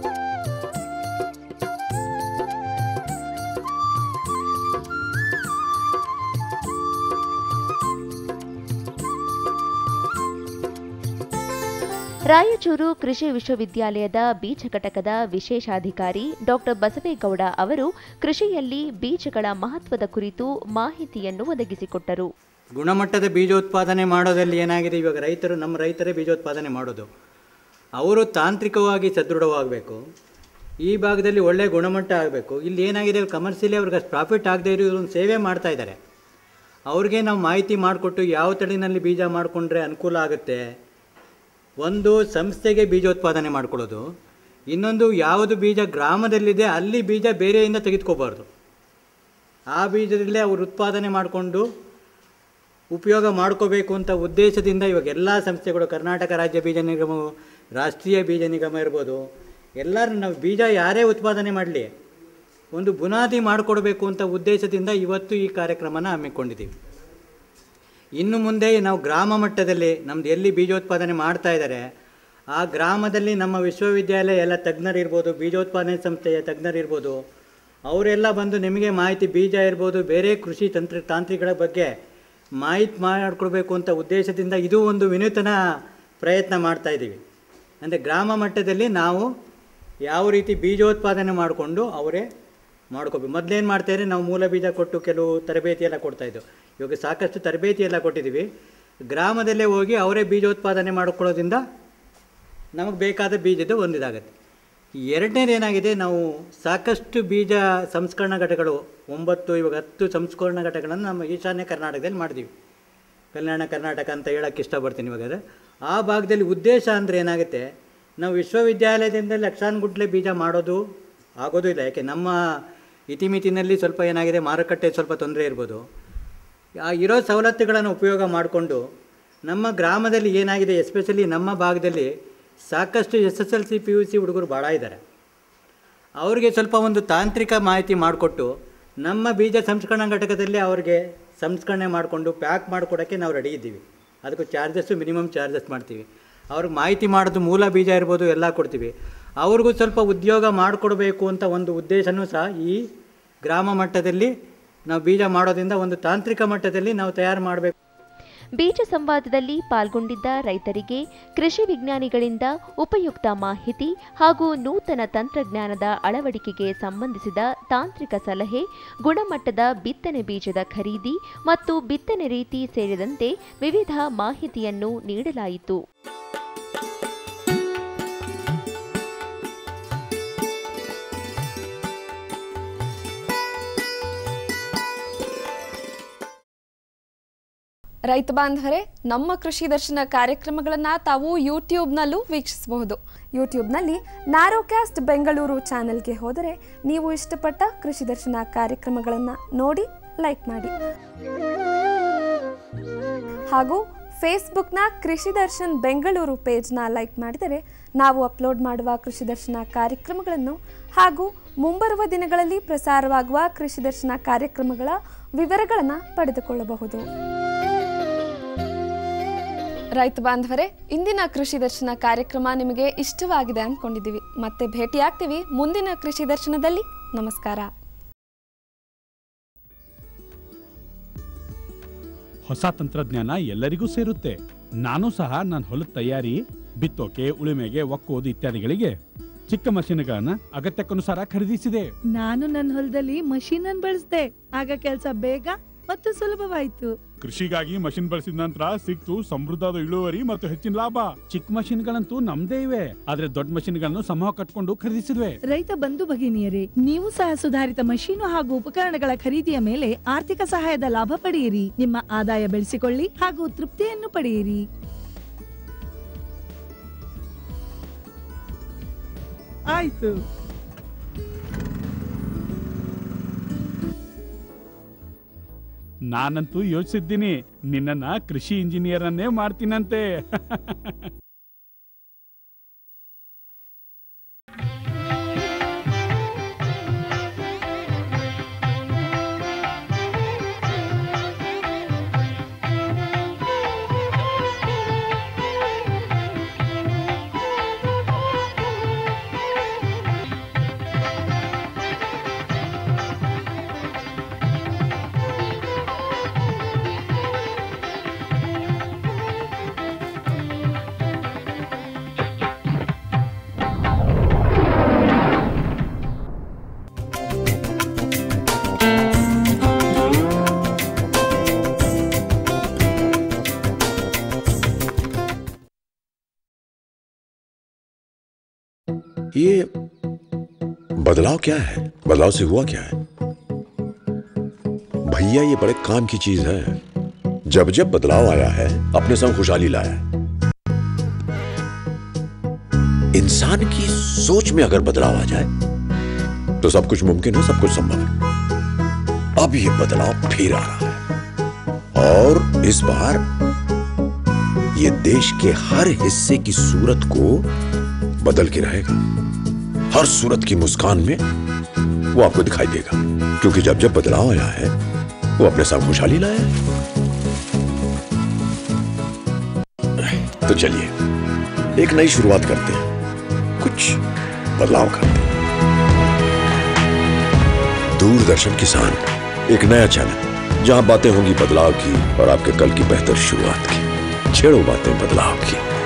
ರಾಯಚೂರು ಕೃಷಿ ವಿಶ್ವವಿದ್ಯಾಲಯದ ಬೀಜ ಘಟಕದ ವಿಶೇಷಾಧಿಕಾರಿ ಡಾಕ್ಟರ್ ಬಸವೇಗೌಡ ಅವರು ಕೃಷಿಯಲ್ಲಿ ಬೀಜಗಳ ಮಹತ್ವದ ಕುರಿತು ಮಾಹಿತಿಯನ್ನು ಒದಗಿಸಿಕೊಟ್ಟರು ಗುಣಮಟ್ಟದ ಬೀಜೋತ್ಪಾದನೆ ಮಾಡೋದಲ್ಲಿ ಏನಾಗಿದೆ ಇವಾಗ ರೈತರು ನಮ್ಮ ರೈತರೇ ಬೀಜೋತ್ಪಾದನೆ ಮಾಡೋದು ಅವರು ತಾಂತ್ರಿಕವಾಗಿ ಸದೃಢವಾಗಬೇಕು ಈ ಭಾಗದಲ್ಲಿ ಒಳ್ಳೆಯ ಗುಣಮಟ್ಟ ಆಗಬೇಕು ಇಲ್ಲಿ ಏನಾಗಿದೆ ಕಮರ್ಷಿಯಲಿ ಅವ್ರಿಗೆ ಅಷ್ಟು ಪ್ರಾಫಿಟ್ ಆಗದೆ ಇರೋ ಒಂದು ಸೇವೆ ಮಾಡ್ತಾ ಇದ್ದಾರೆ ಅವ್ರಿಗೆ ನಾವು ಮಾಹಿತಿ ಮಾಡಿಕೊಟ್ಟು ಯಾವ ತಳಿನಲ್ಲಿ ಬೀಜ ಮಾಡಿಕೊಂಡ್ರೆ ಅನುಕೂಲ ಆಗುತ್ತೆ ಒಂದು ಸಂಸ್ಥೆಗೆ ಬೀಜೋತ್ಪಾದನೆ ಮಾಡ್ಕೊಳ್ಳೋದು ಇನ್ನೊಂದು ಯಾವುದು ಬೀಜ ಗ್ರಾಮದಲ್ಲಿದೆ ಅಲ್ಲಿ ಬೀಜ ಬೇರೆಯಿಂದ ತೆಗೆದುಕೋಬಾರ್ದು ಆ ಬೀಜದಲ್ಲೇ ಅವರು ಉತ್ಪಾದನೆ ಮಾಡಿಕೊಂಡು ಉಪಯೋಗ ಮಾಡ್ಕೋಬೇಕು ಅಂತ ಉದ್ದೇಶದಿಂದ ಇವಾಗ ಎಲ್ಲ ಸಂಸ್ಥೆಗಳು ಕರ್ನಾಟಕ ರಾಜ್ಯ ಬೀಜ ನಿಗಮವು ರಾಷ್ಟ್ರೀಯ ಬೀಜ ನಿಗಮ ಇರ್ಬೋದು ಎಲ್ಲರೂ ನಾವು ಬೀಜ ಯಾರೇ ಉತ್ಪಾದನೆ ಮಾಡಲಿ ಒಂದು ಬುನಾದಿ ಮಾಡಿಕೊಡ್ಬೇಕು ಅಂತ ಉದ್ದೇಶದಿಂದ ಇವತ್ತು ಈ ಕಾರ್ಯಕ್ರಮನ ಹಮ್ಮಿಕೊಂಡಿದ್ದೀವಿ ಇನ್ನು ಮುಂದೆ ನಾವು ಗ್ರಾಮ ಮಟ್ಟದಲ್ಲಿ ನಮ್ದು ಎಲ್ಲಿ ಬೀಜೋತ್ಪಾದನೆ ಮಾಡ್ತಾ ಇದ್ದಾರೆ ಆ ಗ್ರಾಮದಲ್ಲಿ ನಮ್ಮ ವಿಶ್ವವಿದ್ಯಾಲಯ ಎಲ್ಲ ತಜ್ಞರಿರ್ಬೋದು ಬೀಜೋತ್ಪಾದನೆ ಸಂಸ್ಥೆಯ ತಜ್ಞರಿರ್ಬೋದು ಅವರೆಲ್ಲ ಬಂದು ನಿಮಗೆ ಮಾಹಿತಿ ಬೀಜ ಇರ್ಬೋದು ಬೇರೆ ಕೃಷಿ ತಂತ್ರ ತಾಂತ್ರಿಕಗಳ ಬಗ್ಗೆ ಮಾಹಿತಿ ಮಾಡಿಕೊಡ್ಬೇಕು ಅಂತ ಉದ್ದೇಶದಿಂದ ಇದು ಒಂದು ವಿನೂತನ ಪ್ರಯತ್ನ ಮಾಡ್ತಾ ಇದ್ದೀವಿ ಅಂದರೆ ಗ್ರಾಮ ಮಟ್ಟದಲ್ಲಿ ನಾವು ಯಾವ ರೀತಿ ಬೀಜೋತ್ಪಾದನೆ ಮಾಡಿಕೊಂಡು ಅವರೇ ಮಾಡ್ಕೋಬೇಕು ಮೊದಲೇನು ಮಾಡ್ತಾಯಿದ್ರೆ ನಾವು ಮೂಲ ಬೀಜ ಕೊಟ್ಟು ಕೆಲವು ತರಬೇತಿ ಎಲ್ಲ ಕೊಡ್ತಾಯಿದ್ದು ಇವಾಗ ಸಾಕಷ್ಟು ತರಬೇತಿ ಎಲ್ಲ ಕೊಟ್ಟಿದ್ದೀವಿ ಗ್ರಾಮದಲ್ಲೇ ಹೋಗಿ ಅವರೇ ಬೀಜೋತ್ಪಾದನೆ ಮಾಡ್ಕೊಳ್ಳೋದ್ರಿಂದ ನಮಗೆ ಬೇಕಾದ ಬೀಜದ ಒಂದು ಇದಾಗುತ್ತೆ ಎರಡನೇದು ಏನಾಗಿದೆ ನಾವು ಸಾಕಷ್ಟು ಬೀಜ ಸಂಸ್ಕರಣಾ ಘಟಕಗಳು ಒಂಬತ್ತು ಇವಾಗ ಹತ್ತು ಸಂಸ್ಕರಣಾ ಘಟಕಗಳನ್ನು ನಮ್ಮ ಈಶಾನ್ಯ ಕರ್ನಾಟಕದಲ್ಲಿ ಮಾಡಿದ್ದೀವಿ ಕಲ್ಯಾಣ ಕರ್ನಾಟಕ ಅಂತ ಹೇಳೋಕ್ಕೆ ಇಷ್ಟಪಡ್ತೀನಿ ಇವಾಗ ಆ ಭಾಗದಲ್ಲಿ ಉದ್ದೇಶ ಅಂದರೆ ಏನಾಗುತ್ತೆ ನಾವು ವಿಶ್ವವಿದ್ಯಾಲಯದಿಂದ ಲಕ್ಷಾನುಗುಟ್ಲೆ ಬೀಜ ಮಾಡೋದು ಆಗೋದು ಇಲ್ಲ ಯಾಕೆ ನಮ್ಮ ಇತಿಮಿತಿನಲ್ಲಿ ಸ್ವಲ್ಪ ಏನಾಗಿದೆ ಮಾರುಕಟ್ಟೆ ಸ್ವಲ್ಪ ತೊಂದರೆ ಇರ್ಬೋದು ಆ ಇರೋ ಸವಲತ್ತುಗಳನ್ನು ಉಪಯೋಗ ಮಾಡಿಕೊಂಡು ನಮ್ಮ ಗ್ರಾಮದಲ್ಲಿ ಏನಾಗಿದೆ ಎಸ್ಪೆಷಲಿ ನಮ್ಮ ಭಾಗದಲ್ಲಿ ಸಾಕಷ್ಟು S S L C P U C ಹುಡುಗರು ಭಾಳ ಇದ್ದಾರೆ ಅವರಿಗೆ ಸ್ವಲ್ಪ ಒಂದು ತಾಂತ್ರಿಕ ಮಾಹಿತಿ ಮಾಡಿಕೊಟ್ಟು ನಮ್ಮ ಬೀಜ ಸಂಸ್ಕರಣಾ ಘಟಕದಲ್ಲಿ ಅವ್ರಿಗೆ ಸಂಸ್ಕರಣೆ ಮಾಡಿಕೊಂಡು ಪ್ಯಾಕ್ ಮಾಡಿಕೊಡೋಕ್ಕೆ ನಾವು ರೆಡಿ ಇದ್ದೀವಿ ಅದಕ್ಕೂ ಚಾರ್ಜಸ್ಸು ಮಿನಿಮಮ್ ಚಾರ್ಜಸ್ ಮಾಡ್ತೀವಿ ಅವ್ರಿಗೆ ಮಾಹಿತಿ ಮಾಡೋದು ಮೂಲ ಬೀಜ ಇರ್ಬೋದು ಎಲ್ಲ ಕೊಡ್ತೀವಿ ಅವ್ರಿಗೂ ಸ್ವಲ್ಪ ಉದ್ಯೋಗ ಮಾಡಿಕೊಡ್ಬೇಕು ಅಂತ ಒಂದು ಉದ್ದೇಶನೂ ಸಹ ಈ ಗ್ರಾಮ ಮಟ್ಟದಲ್ಲಿ ನಾವು ಬೀಜ ಮಾಡೋದ್ರಿಂದ ಒಂದು ತಾಂತ್ರಿಕ ಮಟ್ಟದಲ್ಲಿ ನಾವು ತಯಾರು ಮಾಡಬೇಕು ಬೀಜ ಸಂವಾದದಲ್ಲಿ ಪಾಲ್ಗೊಂಡಿದ್ದ ರೈತರಿಗೆ ಕೃಷಿ ವಿಜ್ಞಾನಿಗಳಿಂದ ಉಪಯುಕ್ತ ಮಾಹಿತಿ ಹಾಗೂ ನೂತನ ತಂತ್ರಜ್ಞಾನದ ಅಳವಡಿಕೆಗೆ ಸಂಬಂಧಿಸಿದ ತಾಂತ್ರಿಕ ಸಲಹೆ ಗುಣಮಟ್ಟದ ಬಿತ್ತನೆ ಬೀಜದ ಖರೀದಿ ಮತ್ತು ಬಿತ್ತನೆ ರೀತಿ ಸೇರಿದಂತೆ ವಿವಿಧ ಮಾಹಿತಿಯನ್ನು ನೀಡಲಾಯಿತು ರೈತ ಬಾಂಧವರೇ ನಮ್ಮ ಕೃಷಿ ದರ್ಶನ ಕಾರ್ಯಕ್ರಮಗಳನ್ನು ತಾವು ಯೂಟ್ಯೂಬ್ನಲ್ಲೂ ವೀಕ್ಷಿಸಬಹುದು ಯೂಟ್ಯೂಬ್ನಲ್ಲಿ ನ್ಯಾರೋಕ್ಯಾಸ್ಟ್ ಬೆಂಗಳೂರು ಚಾನೆಲ್ಗೆ ಹೋದರೆ ನೀವು ಇಷ್ಟಪಟ್ಟ ಕೃಷಿ ದರ್ಶನ ಕಾರ್ಯಕ್ರಮಗಳನ್ನು ನೋಡಿ ಲೈಕ್ ಮಾಡಿ ಹಾಗೂ ಫೇಸ್ಬುಕ್ನ ಕೃಷಿ ದರ್ಶನ್ ಬೆಂಗಳೂರು ಪೇಜ್ನ ಲೈಕ್ ಮಾಡಿದರೆ ನಾವು ಅಪ್ಲೋಡ್ ಮಾಡುವ ಕೃಷಿ ದರ್ಶನ ಕಾರ್ಯಕ್ರಮಗಳನ್ನು ಹಾಗೂ ಮುಂಬರುವ ದಿನಗಳಲ್ಲಿ ಪ್ರಸಾರವಾಗುವ ಕೃಷಿ ದರ್ಶನ ಕಾರ್ಯಕ್ರಮಗಳ ವಿವರಗಳನ್ನು ಪಡೆದುಕೊಳ್ಳಬಹುದು ರೈತ ಬಾಂಧವರೇ ಇಂದಿನ ಕೃಷಿ ದರ್ಶನ ಕಾರ್ಯಕ್ರಮ ನಿಮಗೆ ಇಷ್ಟವಾಗಿದೆ ಅಂದ್ಕೊಂಡಿದ್ದೀವಿ ಮತ್ತೆ ಭೇಟಿಯಾಗ್ತೀವಿ ಮುಂದಿನ ಕೃಷಿ ದರ್ಶನದಲ್ಲಿ ನಮಸ್ಕಾರ ಹೊಸ ತಂತ್ರಜ್ಞಾನ ಎಲ್ಲರಿಗೂ ಸೇರುತ್ತೆ ನಾನು ಸಹ ನನ್ನ ಹೊಲದ ತಯಾರಿ ಬಿತ್ತೋಕೆ ಉಳುಮೆಗೆ ಒಕ್ಕೋದು ಇತ್ಯಾದಿಗಳಿಗೆ ಚಿಕ್ಕ ಮಷೀನ್ಗಳನ್ನ ಅಗತ್ಯಕ್ಕನುಸಾರ ಖರೀದಿಸಿದೆ ನಾನು ನನ್ನ ಹೊಲದಲ್ಲಿ ಮಷೀನ್ ಅನ್ನು ಬಳಸಿದೆ ಆಗ ಕೆಲಸ ಬೇಗ ಮತ್ತು ಸುಲಭವಾಯಿತು ಕೃಷಿಗಾಗಿ ಮಷಿನ್ ಬಳಸಿದ ನಂತರ ಸಿಕ್ತು ಸಮೃದ್ಧದ ಇಳುವರಿ ಮತ್ತು ಹೆಚ್ಚಿನ ಲಾಭ ಚಿಕ್ಕ ಮಷಿನ್ಗಳಂತೂ ನಮ್ದೇ ಇವೆ ಆದ್ರೆ ದೊಡ್ಡ ಮಷಿನ್ಗಳನ್ನು ಸಮೂಹ ಕಟ್ಕೊಂಡು ಖರೀದಿಸಿದ್ವಿ ರೈತ ಬಂಧು ಭಗಿನಿಯರೇ ನೀವು ಸಹ ಸುಧಾರಿತ ಮಷೀನು ಹಾಗೂ ಉಪಕರಣಗಳ ಖರೀದಿಯ ಮೇಲೆ ಆರ್ಥಿಕ ಸಹಾಯದ ಲಾಭ ಪಡೆಯಿರಿ ನಿಮ್ಮ ಆದಾಯ ಬೆಳೆಸಿಕೊಳ್ಳಿ ಹಾಗೂ ತೃಪ್ತಿಯನ್ನು ಪಡೆಯಿರಿ ಆಯ್ತು ನಾನಂತೂ ಯೋಚಿಸಿದ್ದೀನಿ ನಿನ್ನನ್ನ ಕೃಷಿ ಇಂಜಿನಿಯರ್ ಅನ್ನೇ ಮಾಡ್ತೀನಂತೆ ये बदलाव क्या है बदलाव से हुआ क्या है भैया ये बड़े काम की चीज है जब जब बदलाव आया है अपने संग खुशहाली लाया है इंसान की सोच में अगर बदलाव आ जाए तो सब कुछ मुमकिन है सब कुछ संभव है अब ये बदलाव फिर आ रहा है और इस बार ये देश के हर हिस्से की सूरत को बदल के रहेगा हर सूरत की मुस्कान में वो आपको दिखाई देगा क्योंकि जब जब बदलाव आया है वो अपने साथ खुशहाली लाया है तो चलिए एक नई शुरुआत करते हैं कुछ बदलाव करते हैं दूरदर्शन किसान एक नया चैनल जहां बातें होंगी बदलाव की और आपके कल की बेहतर शुरुआत की छेड़ो बातें बदलाव की